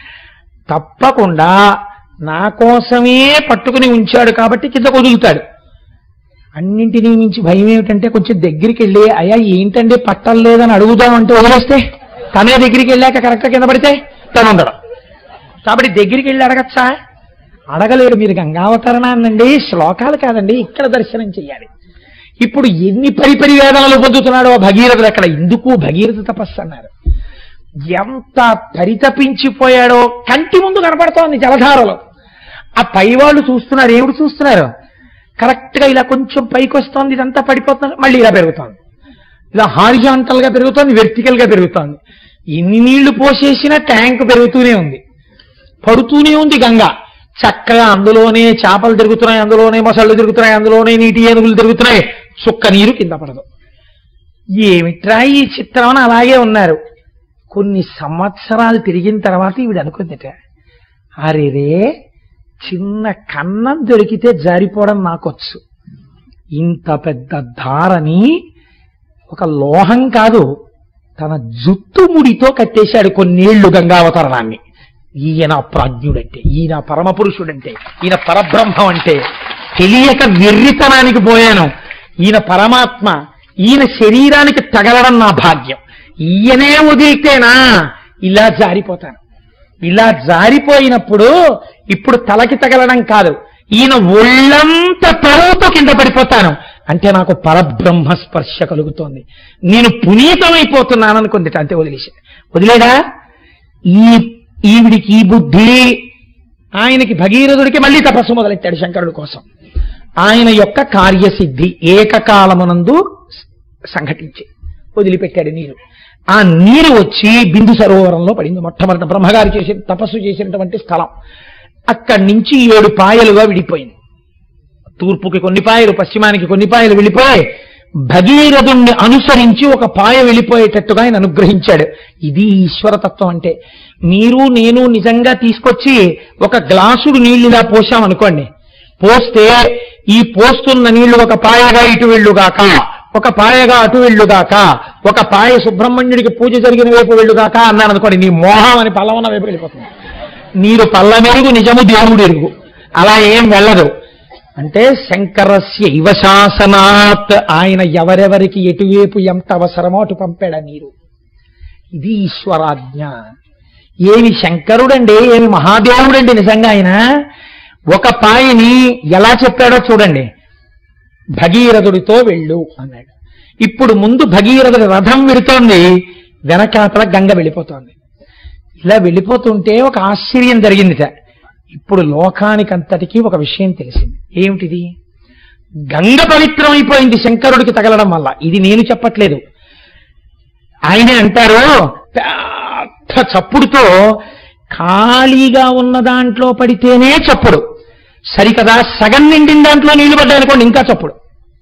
తప్పకుండా నా కోసమే పట్టుకుని ఉంచాడు కాబట్టి కింద వదులుతాడు అన్నింటినీ మించి భయం ఏమిటంటే కొంచెం దగ్గరికి వెళ్ళి అయ్యా ఏంటంటే పట్టలేదని అడుగుదామంటే వదిలేస్తే తనే దగ్గరికి వెళ్ళాక కరెక్ట్గా కింద పడితే తను ఉండడం కాబట్టి దగ్గరికి వెళ్ళి అడగచ్చా అడగలేడు మీరు గంగావతరణాన్నండి శ్లోకాలు కాదండి ఇక్కడ దర్శనం చెయ్యాలి ఇప్పుడు ఎన్ని పరిపరి వేదనలు పొందుతున్నాడో భగీరథుడు అక్కడ ఎందుకు భగీరథ తపస్సు అన్నారు ఎంత పరితపించిపోయాడో కంటి ముందు కనపడుతోంది జలధారలో ఆ పై వాళ్ళు చూస్తున్నారు ఏమిటి చూస్తున్నారు కరెక్ట్ గా ఇలా కొంచెం పైకి వస్తోంది ఇదంతా పడిపోతుంది మళ్ళీ ఇలా పెరుగుతోంది ఇలా హారిజాంటల్ గా పెరుగుతోంది వెర్టికల్ గా పెరుగుతోంది ఎన్ని నీళ్లు పోసేసినా ట్యాంక్ పెరుగుతూనే ఉంది పడుతూనే ఉంది గంగ చక్కగా అందులోనే చేపలు తిరుగుతున్నాయి అందులోనే మొసళ్ళు తిరుగుతున్నాయి అందులోనే నీటి ఏనుగులు తిరుగుతున్నాయి చుక్క నీరు కింద పడదు ఏమిట్రా ఈ చిత్రం అని అలాగే ఉన్నారు కొన్ని సంవత్సరాలు తిరిగిన తర్వాత ఈవిడ అనుకుందిట అరేరే చిన్న కన్నం దొరికితే జారిపోవడం నాకొచ్చు ఇంత పెద్ద ధారని ఒక లోహం కాదు తన జుత్తు ముడితో కట్టేశాడు కొన్నేళ్లు గంగావతరణాన్ని ఈయన ప్రాజ్ఞుడంటే ఈయన పరమపురుషుడంటే ఈయన పరబ్రహ్మం అంటే తెలియక వెర్రితనానికి పోయాను ఈయన పరమాత్మ ఈయన శరీరానికి తగలడం నా భాగ్యం ఈయనే వదిలితేనా ఇలా జారిపోతాను ఇలా జారిపోయినప్పుడు ఇప్పుడు తలకి తగలడం కాదు ఈయన ఒళ్ళంత తరువుతో కింద పడిపోతాను అంటే నాకు పరబ్రహ్మ స్పర్శ కలుగుతోంది నేను పునీతమైపోతున్నాను అనుకుంది అంతే వదిలేసి వదిలేడా ఈ ఈవిడికి ఈ బుద్ధి ఆయనకి భగీరథుడికి మళ్ళీ తపస్సు మొదలెట్టాడు శంకరుడి కోసం ఆయన యొక్క కార్యసిద్ధి ఏకకాలమునందు సంఘటించి వదిలిపెట్టాడు నీరు ఆ నీరు వచ్చి బిందు సరోవరంలో పడింది మొట్టమొదట బ్రహ్మగారు చేసి తపస్సు చేసినటువంటి స్థలం అక్కడి నుంచి ఏడు పాయలుగా విడిపోయింది తూర్పుకి కొన్ని పాయలు పశ్చిమానికి కొన్ని పాయలు వెళ్ళిపోయి భగీరథుణ్ణి అనుసరించి ఒక పాయ వెళ్ళిపోయేటట్టుగా ఆయన అనుగ్రహించాడు ఇది ఈశ్వరతత్వం అంటే మీరు నేను నిజంగా తీసుకొచ్చి ఒక గ్లాసుడు నీళ్లు ఇలా పోసామనుకోండి పోస్తే ఈ పోస్తున్న నీళ్లు ఒక పాయగా ఇటు వెళ్ళుగాక ఒక పాయగా అటు వెళ్ళుగాక ఒక పాయ సుబ్రహ్మణ్యుడికి పూజ జరిగిన వైపు వెళ్ళుగాక అన్నాను అనుకోండి నీ మోహం అని పల్లవన్న వైపు వెళ్ళిపోతుంది నీరు పల్లమెరుగు నిజము దేవుడు ఎరుగు అలా ఏం వెళ్ళదు అంటే శంకరస్య ఇవ శాసనాత్ ఆయన ఎవరెవరికి ఎటువైపు ఎంత అవసరమో అటు పంపాడు ఆ నీరు ఇది ఈశ్వరాజ్ఞ ఏమి శంకరుడండి ఏమి మహాదేవుడండి నిజంగా ఆయన ఒక పాయని ఎలా చెప్పాడో చూడండి భగీరథుడితో వెళ్ళు అన్నాడు ఇప్పుడు ముందు భగీరథుడి రథం వెళుతోంది వెనకాతల గంగ వెళ్ళిపోతోంది ఇలా వెళ్ళిపోతుంటే ఒక ఆశ్చర్యం జరిగిందిట ఇప్పుడు లోకానికంతటికీ ఒక విషయం తెలిసింది ఏమిటిది గంగ పవిత్రమైపోయింది శంకరుడికి తగలడం వల్ల ఇది నేను చెప్పట్లేదు ఆయనే అంటారు పెద్ద చప్పుడుతో ఖాళీగా ఉన్న దాంట్లో పడితేనే చప్పుడు సరికదా సగం నిండిన దాంట్లో నీళ్లు పడ్డాయనుకోండి ఇంకా చప్పుడు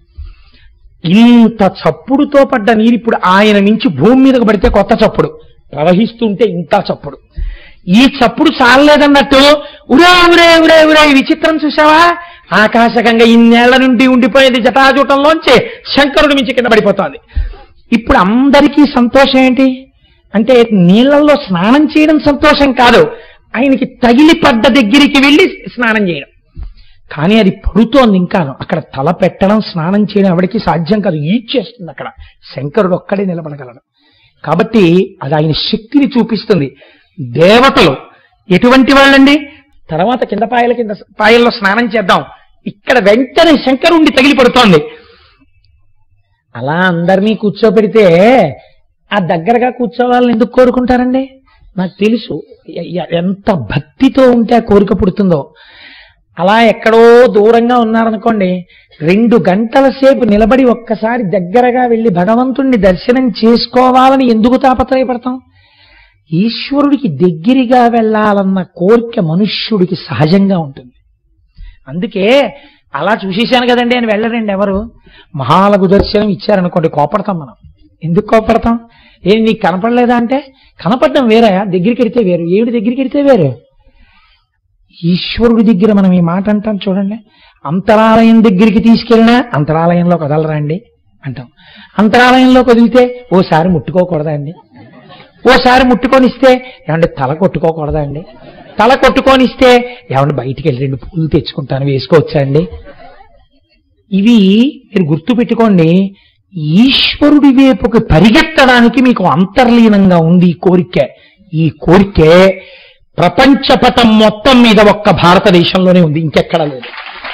ఇంత చప్పుడుతో పడ్డ నీరు ఇప్పుడు ఆయన నుంచి భూమి మీదకు పడితే కొత్త చప్పుడు ప్రవహిస్తుంటే ఇంకా చప్పుడు ఈ చప్పుడు చాలలేదన్నట్టు ఉరే ఉరే ఉరే ఉరే ఈ విచిత్రం చూసావా ఆకాశగంగా ఇన్నేళ్ల నుండి ఉండిపోయేది జటాజూటంలోంచి శంకరుడి మించి కింద పడిపోతోంది ఇప్పుడు అందరికీ సంతోషం ఏంటి అంటే నీళ్లలో స్నానం చేయడం సంతోషం కాదు ఆయనకి తగిలి పడ్డ దగ్గరికి వెళ్ళి స్నానం చేయడం కానీ అది పడుతోంది ఇంకాను అక్కడ తల పెట్టడం స్నానం చేయడం ఎవరికి సాధ్యం కాదు ఈడ్చేస్తుంది అక్కడ శంకరుడు ఒక్కడే నిలబడగలడు కాబట్టి అది ఆయన శక్తిని చూపిస్తుంది దేవతలు ఎటువంటి వాళ్ళండి తర్వాత కింద పాయల కింద పాయల్లో స్నానం చేద్దాం ఇక్కడ వెంటనే శంకరుండి తగిలి పడుతోంది అలా అందరినీ కూర్చోబెడితే ఆ దగ్గరగా కూర్చోవాలని ఎందుకు కోరుకుంటారండి నాకు తెలుసు ఎ- ఎ- ఎంత భక్తితో ఉంటే ఆ కోరిక పుడుతుందో అలా ఎక్కడో దూరంగా ఉన్నారనుకోండి రెండు గంటల సేపు నిలబడి ఒక్కసారి దగ్గరగా వెళ్ళి భగవంతుణ్ణి దర్శనం చేసుకోవాలని ఎందుకు తాపత్రయపడతాం ఈశ్వరుడికి దగ్గరగా వెళ్ళాలన్న కోరిక మనుష్యుడికి సహజంగా ఉంటుంది అందుకే అలా చూసేశాను కదండి అని వెళ్ళరండి ఎవరు మహాలగు దర్శనం ఇచ్చారనుకోండి కోపడతాం మనం ఎందుకు కోపడతాం ఏం నీకు కనపడలేదా అంటే కనపడడం వేరే దగ్గరికి వెడితే వేరు ఏమిటి దగ్గరికి వెడితే వేరు ఈశ్వరుడి దగ్గర మనం ఈ మాట అంటాం చూడండి అంతరాలయం దగ్గరికి తీసుకెళ్ళినా అంతరాలయంలో కదలరా అండి అంటాం అంతరాలయంలో కదిలితే ఓసారి ముట్టుకోకూడదా అండి ఓసారి ముట్టుకొనిస్తే ఏమంటే తల కొట్టుకోకూడదా అండి తల కొట్టుకొనిస్తే ఏమంటే బయటికి వెళ్ళి రెండు పూలు తెచ్చుకుంటాను వేసుకోవచ్చా అండి ఇవి మీరు గుర్తు పెట్టుకోండి ఈశ్వరుడి వైపుకి పరిగెత్తడానికి మీకు అంతర్లీనంగా ఉంది ఈ కోరిక ఈ కోరికే ప్రపంచపటం మొత్తం మీద ఒక్క భారతదేశంలోనే ఉంది ఇంకెక్కడా లేదు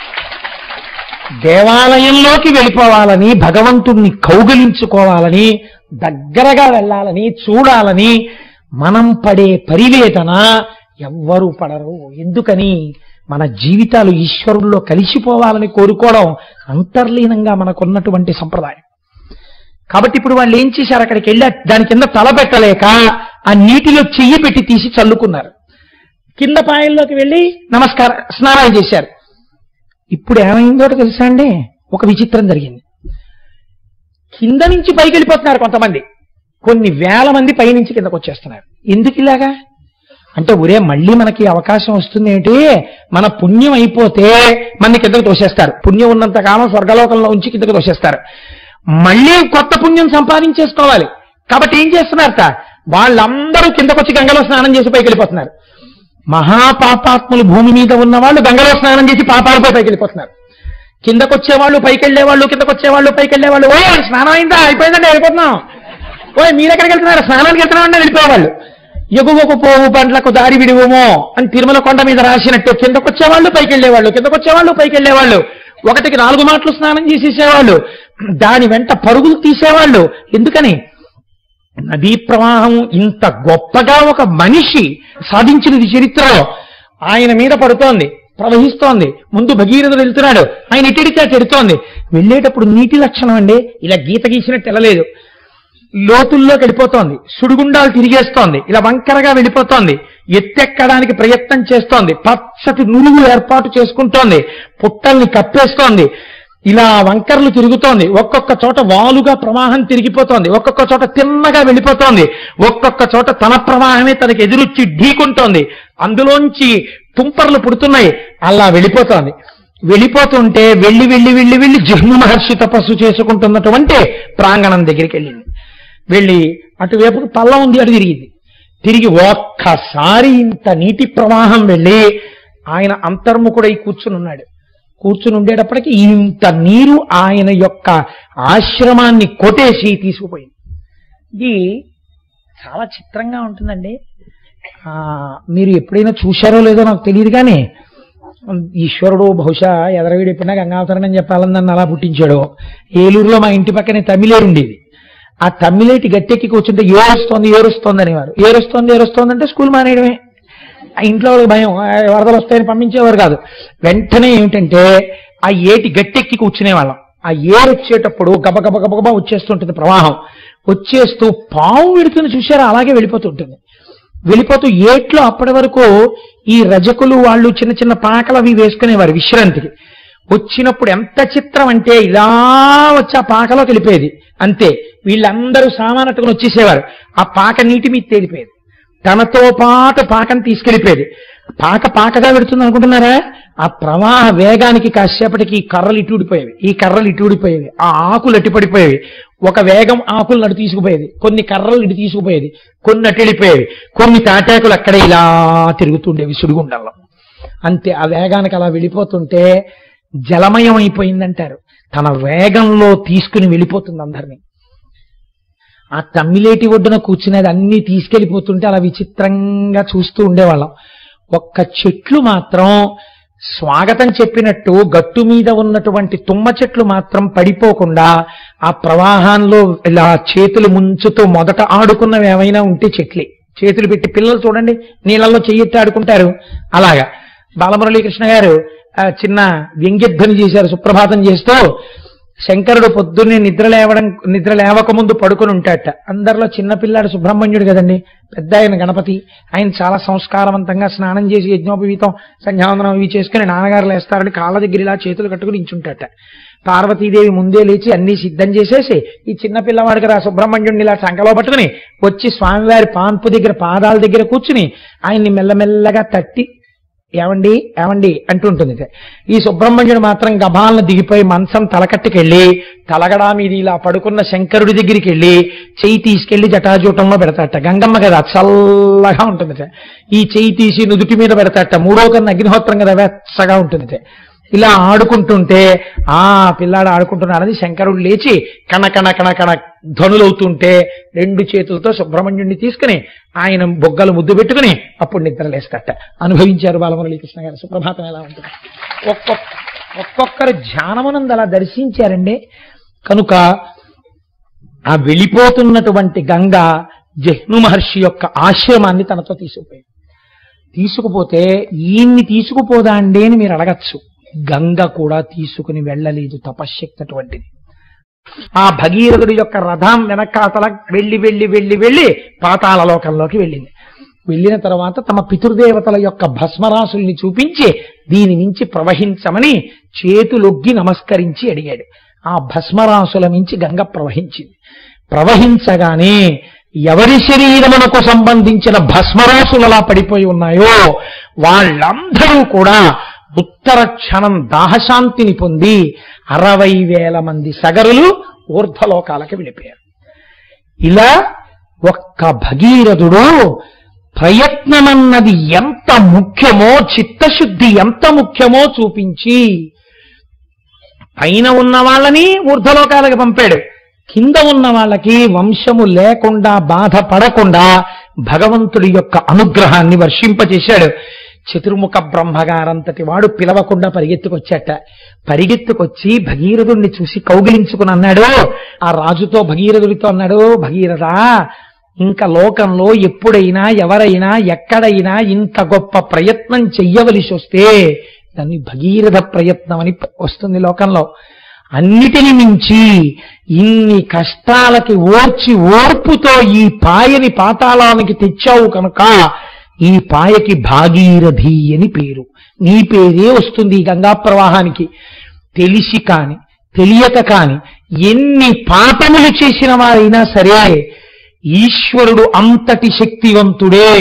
దేవాలయంలోకి వెళ్ళిపోవాలని భగవంతుణ్ణి కౌగలించుకోవాలని దగ్గరగా వెళ్ళాలని చూడాలని మనం పడే పరివేదన ఎవ్వరూ పడరు ఎందుకని మన జీవితాలు ఈశ్వరుల్లో కలిసిపోవాలని కోరుకోవడం అంతర్లీనంగా మనకున్నటువంటి సంప్రదాయం కాబట్టి ఇప్పుడు వాళ్ళు ఏం చేశారు అక్కడికి వెళ్ళి దాని కింద తల పెట్టలేక ఆ నీటిలో చెయ్యి పెట్టి తీసి చల్లుకున్నారు కింద పాయల్లోకి వెళ్ళి నమస్కారం స్నానాలు చేశారు ఇప్పుడు ఏమైందో తెలుసా అండి ఒక విచిత్రం జరిగింది కింద నుంచి పైకి వెళ్ళిపోతున్నారు కొంతమంది కొన్ని వేల మంది పైనుంచి కిందకు వచ్చేస్తున్నారు ఎందుకు ఇలాగా అంటే ఒరే మళ్ళీ మనకి అవకాశం వస్తుంది ఏంటి మన పుణ్యం అయిపోతే మన కిందకు తోసేస్తారు పుణ్యం ఉన్నంత కాలం స్వర్గలోకంలో ఉంచి కిందకు తోసేస్తారు మళ్ళీ కొత్త పుణ్యం సంపాదించేసుకోవాలి కాబట్టి ఏం చేస్తున్నారట వాళ్ళందరూ కిందకొచ్చి గంగలో స్నానం చేసి పైకి వెళ్ళిపోతున్నారు మహాపాపాత్ములు భూమి మీద ఉన్న వాళ్ళు గంగలో స్నానం చేసి పాపాలపై పైకి వెళ్ళిపోతున్నారు కిందకొచ్చే వాళ్ళు పైకి వెళ్ళే వాళ్ళు కిందకొచ్చే వాళ్ళు పైకి వెళ్ళే వాళ్ళు ఓ స్నానం అయిందా అయిపోయిందంటే వెళ్ళిపోతున్నాం ఓ మీరు ఎక్కడికి వెళ్తున్నారు స్నానానికి వెళ్తున్నామంటే వెళ్ళిపోయేవాళ్ళు ఎగువకు పోవు పండ్లకు దారి విడివమో అని తిరుమల కొండ మీద రాసినట్టు కిందకొచ్చేవాళ్ళు పైకి వెళ్ళేవాళ్ళు కిందకొచ్చేవాళ్ళు పైకి వెళ్ళేవాళ్ళు ఒకటికి నాలుగు మాటలు స్నానం చేసేసేవాళ్ళు దాని వెంట పరుగులు తీసేవాళ్ళు ఎందుకని నదీ ప్రవాహం ఇంత గొప్పగా ఒక మనిషి సాధించినది చరిత్రలో ఆయన మీద పడుతోంది ప్రవహిస్తోంది ముందు భగీరథుడు వెళ్తున్నాడు ఆయన ఇటిడితే చెడుతోంది వెళ్ళేటప్పుడు నీటి లక్షణం అండి ఇలా గీత గీసినట్టు వెళ్ళలేదు లోతుల్లోకి వెళ్ళిపోతోంది సుడిగుండాలు తిరిగేస్తోంది ఇలా వంకరగా వెళ్ళిపోతోంది ఎత్తెక్కడానికి ప్రయత్నం చేస్తోంది పచ్చటి నురుగు ఏర్పాటు చేసుకుంటోంది పుట్టల్ని కప్పేస్తోంది ఇలా వంకర్లు తిరుగుతోంది ఒక్కొక్క చోట వాలుగా ప్రవాహం తిరిగిపోతోంది ఒక్కొక్క చోట తిన్నగా వెళ్ళిపోతోంది ఒక్కొక్క చోట తన ప్రవాహమే తనకి ఎదురొచ్చి ఢీకుంటోంది అందులోంచి తుంపర్లు పుడుతున్నాయి అలా వెళ్ళిపోతోంది వెళ్ళిపోతుంటే వెళ్ళి వెళ్ళి వెళ్ళి వెళ్ళి జిహ్ను మహర్షి తపస్సు చేసుకుంటున్నటువంటి ప్రాంగణం దగ్గరికి వెళ్ళింది వెళ్ళి అటువైపు పల్లం ఉంది అటు తిరిగింది తిరిగి ఒక్కసారి ఇంత నీటి ప్రవాహం వెళ్ళి ఆయన అంతర్ముఖుడై కూర్చుని ఉన్నాడు కూర్చుని ఉండేటప్పటికి ఇంత నీరు ఆయన యొక్క ఆశ్రమాన్ని కొట్టేసి తీసుకుపోయింది ఇది చాలా చిత్రంగా ఉంటుందండి ఆ, మీరు ఎప్పుడైనా చూశారో లేదో నాకు తెలియదు కానీ ఈశ్వరుడు బహుశా ఎదరవీడు ఎప్పుడైనా గంగావతరణం చెప్పాలని నన్ను అలా పుట్టించాడు ఏలూరులో మా ఇంటి పక్కనే తమిళేరు ఉండేది ఆ తమిళేటి గట్టెక్కి కూర్చుంటే ఏరుస్తోంది ఏరుస్తోంది అనేవారు ఏరుస్తోంది ఏరుస్తోంది అంటే స్కూల్ మానేయడమే ఆ ఇంట్లో వాళ్ళకి భయం ఆ, వరదలు వస్తాయని పంపించేవారు కాదు వెంటనే ఏమిటంటే ఆ ఏటి గట్టెక్కి కూర్చునేవాళ్ళం ఆ ఏరు వచ్చేటప్పుడు గబ గబ గబ గబ వచ్చేస్తుంటుంది ప్రవాహం వచ్చేస్తూ పాము విడుతుంది చూసారా అలాగే వెళ్ళిపోతుంటుంది వెళ్ళిపోతూ ఏట్లో అప్పటి వరకు ఈ రజకులు వాళ్ళు చిన్న చిన్న పాకలు అవి వేసుకునేవారు విశ్రాంతికి వచ్చినప్పుడు ఎంత చిత్రం అంటే ఇలా వచ్చి ఆ పాకలోకి వెళ్ళిపోయేది అంతే వీళ్ళందరూ సామానట్టుకుని వచ్చేసేవారు ఆ పాక నీటి మీద తేలిపోయేది తనతో పాటు పాకను తీసుకెళ్లిపోయేది పాక పాకగా పెడుతుంది అనుకుంటున్నారా ఆ ప్రవాహ వేగానికి కాసేపటికి ఈ కర్రలు ఇటు ఊడిపోయేవి ఈ కర్రలు ఇటు ఊడిపోయేవి ఆ ఆకులు అట్టి పడిపోయేవి ఒక వేగం ఆకులు అటు తీసుకుపోయేది కొన్ని కర్రలు ఇటు తీసుకుపోయేది కొన్ని అటు వెళ్ళిపోయేవి కొన్ని తాటాకులు అక్కడే ఇలా తిరుగుతుండేవి సుడిగుండంలో అంతే ఆ వేగానికి అలా వెళ్ళిపోతుంటే జలమయం అయిపోయిందంటారు తన వేగంలో తీసుకుని వెళ్ళిపోతుంది అందరినీ ఆ తమ్మిలేటి ఒడ్డున కూర్చునేది అన్ని తీసుకెళ్లిపోతుంటే అలా విచిత్రంగా చూస్తూ ఉండేవాళ్ళం ఒక్క చెట్లు మాత్రం స్వాగతం చెప్పినట్టు గట్టు మీద ఉన్నటువంటి తుమ్మ చెట్లు మాత్రం పడిపోకుండా ఆ ప్రవాహంలో ఇలా చేతులు ముంచుతూ మొదట ఆడుకున్నవి ఏమైనా ఉంటే చెట్లే చేతులు పెట్టి పిల్లలు చూడండి నీళ్ళల్లో చెయ్యెత్తి ఆడుకుంటారు అలాగా బాలమురళీకృష్ణ గారు ఆ, చిన్న వ్యంగ్యధ్వని చేశారు సుప్రభాతం చేస్తూ శంకరుడు పొద్దున్నే నిద్ర లేవడం నిద్ర లేవక ముందు పడుకుని ఉంటాడట అందరిలో చిన్నపిల్లాడు సుబ్రహ్మణ్యుడు కదండి పెద్ద ఆయన గణపతి ఆయన చాలా సంస్కారవంతంగా స్నానం చేసి యజ్ఞోపవీతం సంధ్యావందనం ఇవి చేసుకుని నాన్నగారు లేస్తారని కాళ్ళ దగ్గర ఇలా చేతులు కట్టుకుని ఇంచుంటాట పార్వతీదేవి ముందే లేచి అన్ని సిద్ధం చేసేసి ఈ చిన్న పిల్లవాడికి రా సుబ్రహ్మణ్యుడిని ఇలా సంకలో పట్టుకుని వచ్చి స్వామివారి పాన్పు దగ్గర పాదాల దగ్గర కూర్చుని ఆయన్ని మెల్లమెల్లగా తట్టి ఏమండి ఏమండి అంటుంటుంది ఇది. ఈ సుబ్రహ్మణ్యుడు మాత్రం గభాలను దిగిపోయి మంచం తలకట్టుకెళ్ళి తలగడా మీద ఇలా పడుకున్న శంకరుడి దగ్గరికి వెళ్ళి చెయ్యి తీసుకెళ్లి జటాజూటంలో పెడతాట గంగమ్మ కదా చల్లగా ఉంటుంది ఇది. ఈ చెయ్యి తీసి నుదుటి మీద పెడతాట మూడో కన్నా అగ్నిహోత్రం కదా వెచ్చగా ఉంటుంది ఇది. ఇలా ఆడుకుంటుంటే ఆ పిల్లాడు ఆడుకుంటున్నాడని శంకరుడు లేచి కణ కణ కణ కణ ధనులవుతుంటే రెండు చేతులతో సుబ్రహ్మణ్యుడిని తీసుకుని ఆయన బొగ్గలు ముద్దు పెట్టుకుని అప్పుడు నిద్రలేస్తాట అనుభవించారు బాలమురళీకృష్ణ గారు సుప్రభాతం ఎలా ఉంటుంది ఒక్కొక్క ఒక్కొక్కరు ధ్యానమునందు అలా దర్శించారండి కనుక ఆ వెళ్ళిపోతున్నటువంటి గంగ జహ్ను మహర్షి యొక్క ఆశ్రమాన్ని తనతో తీసుకుపోయింది తీసుకుపోతే ఈయన్ని తీసుకుపోదా అండి అని మీరు అడగచ్చు గంగ కూడా తీసుకుని వెళ్ళలేదు తపశ్శక్తి అటువంటిది ఆ భగీరథుడి యొక్క రథం వెనకాతల వెళ్ళి వెళ్ళి వెళ్ళి వెళ్ళి పాతాళ లోకంలోకి వెళ్ళింది వెళ్ళిన తర్వాత తమ పితృదేవతల యొక్క భస్మరాసుల్ని చూపించి దీని నుంచి ప్రవహించమని చేతులొగ్గి నమస్కరించి అడిగాడు ఆ భస్మరాసుల నుంచి గంగ ప్రవహించింది ప్రవహించగానే ఎవరి శరీరమునకు సంబంధించిన భస్మరాసులు అలా పడిపోయి ఉన్నాయో వాళ్ళందరూ కూడా ఉత్తర క్షణం దాహశాంతిని పొంది అరవై వేల మంది సగరులు ఊర్ధ్వలోకాలకి వెళ్ళిపోయారు ఇలా ఒక్క భగీరథుడు ప్రయత్నమన్నది ఎంత ముఖ్యమో చిత్తశుద్ధి ఎంత ముఖ్యమో చూపించి పైన ఉన్న వాళ్ళని ఊర్ధ్వలోకాలకు పంపాడు కింద ఉన్న వాళ్ళకి వంశము లేకుండా బాధపడకుండా భగవంతుడి యొక్క అనుగ్రహాన్ని వర్షింపచేశాడు చతుర్ముఖ బ్రహ్మగారంతటి వాడు పిలవకుండా పరిగెత్తుకొచ్చాట పరిగెత్తుకొచ్చి భగీరథుణ్ణి చూసి కౌగిలించుకుని అన్నాడు ఆ రాజుతో భగీరథుడితో అన్నాడు భగీరథ ఇంకా లోకంలో ఎప్పుడైనా ఎవరైనా ఎక్కడైనా ఇంత గొప్ప ప్రయత్నం చెయ్యవలసి వస్తే దాన్ని భగీరథ ప్రయత్నం అని వస్తుంది లోకంలో అన్నిటిని మించి ఇన్ని కష్టాలకి ఓర్చి ఓర్పుతో ఈ పాయని పాతాళానికి తెచ్చావు కనుక ఈ పాయకి భాగీరథి అని పేరు నీ పేరే వస్తుంది ఈ గంగా ప్రవాహానికి తెలిసి కాని తెలియక కాని ఎన్ని పాపములు చేసిన వారైనా సరే ఈశ్వరుడు అంతటి శక్తివంతుడే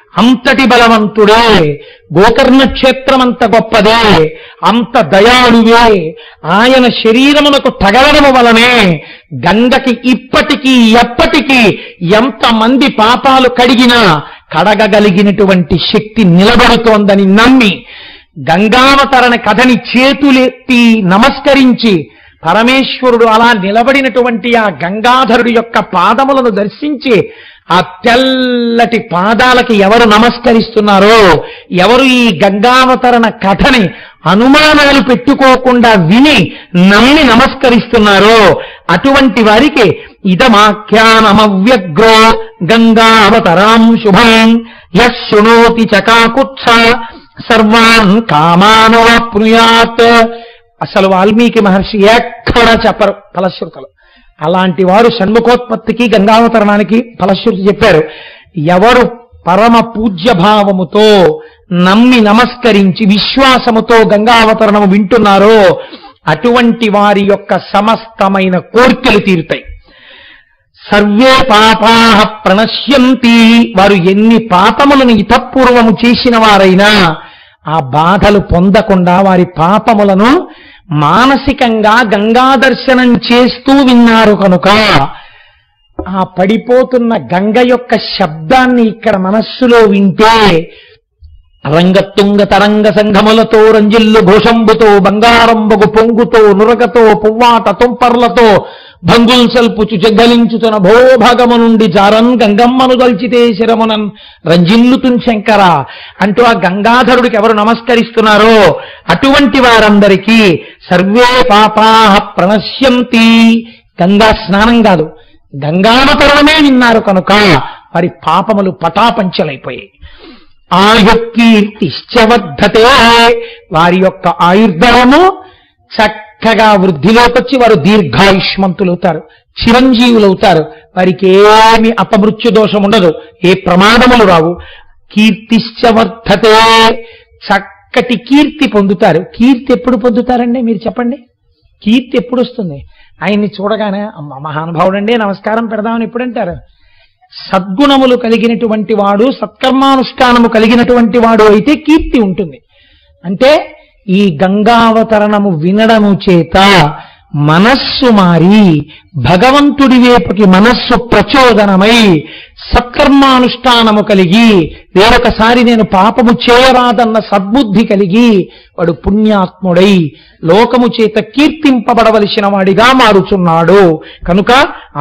అంతటి బలవంతుడే గోకర్ణ క్షేత్రం అంత గొప్పదే అంత దయాళువే ఆయన శరీరమునకు తగలడము వలనే గంగకి ఇప్పటికీ ఎప్పటికీ ఎంతమంది పాపాలు కడిగినా కడగగలిగినటువంటి శక్తి నిలబడుతోందని నమ్మి గంగావతరణ కథని చేతులెత్తి నమస్కరించి పరమేశ్వరుడు అలా నిలబడినటువంటి ఆ గంగాధరుడి యొక్క పాదములను దర్శించి ఆ తెల్లటి పాదాలకి ఎవరు నమస్కరిస్తున్నారో ఎవరు ఈ గంగావతరణ కథని అనుమానాలు పెట్టుకోకుండా విని నమ్మి నమస్కరిస్తున్నారో అటువంటి వారికి ఇదమాఖ్యానమవ్యగ్రో గంగావతరాం శుభం యశ్ శృణోతి చకాకుత్స సర్వాన్ కామానవాప్నుయాత్ అసలు వాల్మీకి మహర్షి ఎక్కడ చెప్పరు ఫలశ్రుతలు అలాంటి వారు షణ్ముఖోత్పత్తికి గంగావతరణానికి ఫలశ్రుతి చెప్పారు ఎవరు పరమ పూజ్య భావముతో నమ్మి నమస్కరించి విశ్వాసముతో గంగావతరణము వింటున్నారో అటువంటి వారి యొక్క సమస్తమైన కోర్కెలు తీరుతాయి సర్వే పాపా ప్రణశ్యంతి వారు ఎన్ని పాపములను ఇతపూర్వము చేసిన వారైనా ఆ బాధలు పొందకుండా వారి పాపములను మానసికంగా గంగా దర్శనం చేస్తూ విన్నారు కనుక ఆ పడిపోతున్న గంగ యొక్క శబ్దాన్ని ఇక్కడ మనస్సులో వింటే రంగతుంగ తరంగ సంఘములతో రంజిల్లు ఘోషంబుతో బంగారంబగు పొంగుతో నురగతో పువ్వాట తుంపర్లతో భంగుల్ సల్పుచు జగ్గలించుతున్న భోభాగము నుండి జారన్ గంగమ్మను దల్చితే శిరమునన్ రంజిల్లుతున్ శంకర అంటూ ఆ గంగాధరుడికి ఎవరు నమస్కరిస్తున్నారో అటువంటి వారందరికీ సర్వే పాపా ప్రణశ్యంతి గంగా స్నానం కాదు గంగావతరణమే విన్నారు కనుక వారి పాపములు పటాపంచలైపోయాయి ఆయుకీర్తిశ్చవర్ధతే వారి యొక్క ఆయుర్ధరము చక్కగా వృద్ధిలోకొచ్చి వారు దీర్ఘాయుష్మంతులవుతారు చిరంజీవులవుతారు వారికి ఏమి అపమృత్యు దోషం ఉండదు ఏ ప్రమాదములు రావు కీర్తిశ్చవర్ధతే చక్కటి కీర్తి పొందుతారు కీర్తి ఎప్పుడు పొందుతారండి మీరు చెప్పండి కీర్తి ఎప్పుడు వస్తుంది ఆయన్ని చూడగానే అమ్మ మహానుభావుడండి నమస్కారం పెడదామని ఎప్పుడంటారు సద్గుణములు కలిగినటువంటి వాడు సత్కర్మానుష్ఠానము కలిగినటువంటి వాడు అయితే కీర్తి ఉంటుంది అంటే ఈ గంగావతరణము వినడము చేత మనస్సు మారి భగవంతుడి వైపుకి మనస్సు ప్రచోదనమై సత్కర్మానుష్ఠానము కలిగి వేరొకసారి నేను పాపము చేయరాదన్న సద్బుద్ధి కలిగి వాడు పుణ్యాత్ముడై లోకము చేత కీర్తింపబడవలసిన వాడిగా మారుచున్నాడు కనుక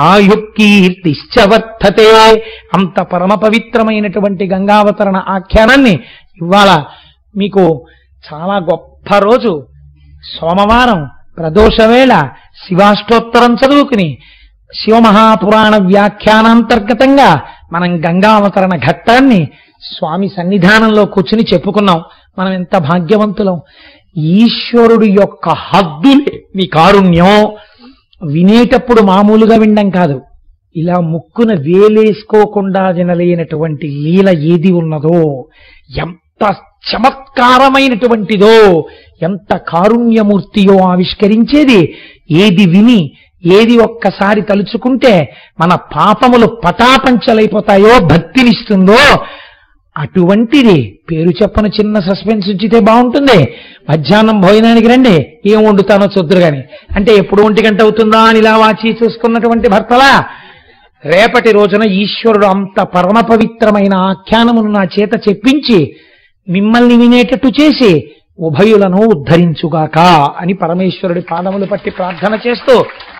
ఆయుకీర్తిశ్చవర్ధతే అంత పరమ పవిత్రమైనటువంటి గంగావతరణ ఆఖ్యానాన్ని ఇవాళ మీకు చాలా గొప్ప రోజు సోమవారం ప్రదోషవేళ శివాష్టోత్తరం చదువుకుని శివమహాపురాణ వ్యాఖ్యానాంతర్గతంగా మనం గంగావతరణ ఘట్టాన్ని స్వామి సన్నిధానంలో కూర్చుని చెప్పుకున్నాం మనం ఎంత భాగ్యవంతులం ఈశ్వరుడు యొక్క హద్దులే మీ కారుణ్యం వినేటప్పుడు మామూలుగా వినడం కాదు ఇలా ముక్కున వేలేసుకోకుండా వినలేనటువంటి లీల ఏది ఉన్నదో ఎంత చమత్కారమైనటువంటిదో ఎంత కారుణ్యమూర్తియో ఆవిష్కరించేది ఏది విని ఏది ఒక్కసారి తలుచుకుంటే మన పాపములు పటాపంచలైపోతాయో భక్తినిస్తుందో అటువంటిది పేరు చెప్పని చిన్న సస్పెన్స్ ఉంచితే బాగుంటుంది మధ్యాహ్నం భోజనానికి రండి ఏం వండుతానో చూద్దరు గాని అంటే ఎప్పుడు ఒంటి గంట అవుతుందా అని ఇలా వాచి చూసుకున్నటువంటి భర్తలా రేపటి రోజున ఈశ్వరుడు అంత పరమ పవిత్రమైన ఆఖ్యానమును నా చేత చెప్పించి మిమ్మల్ని వినేటట్టు చేసి ఉభయులను ఉద్ధరించుగాక అని పరమేశ్వరుడి పాదములు పట్టి ప్రార్థన చేస్తూ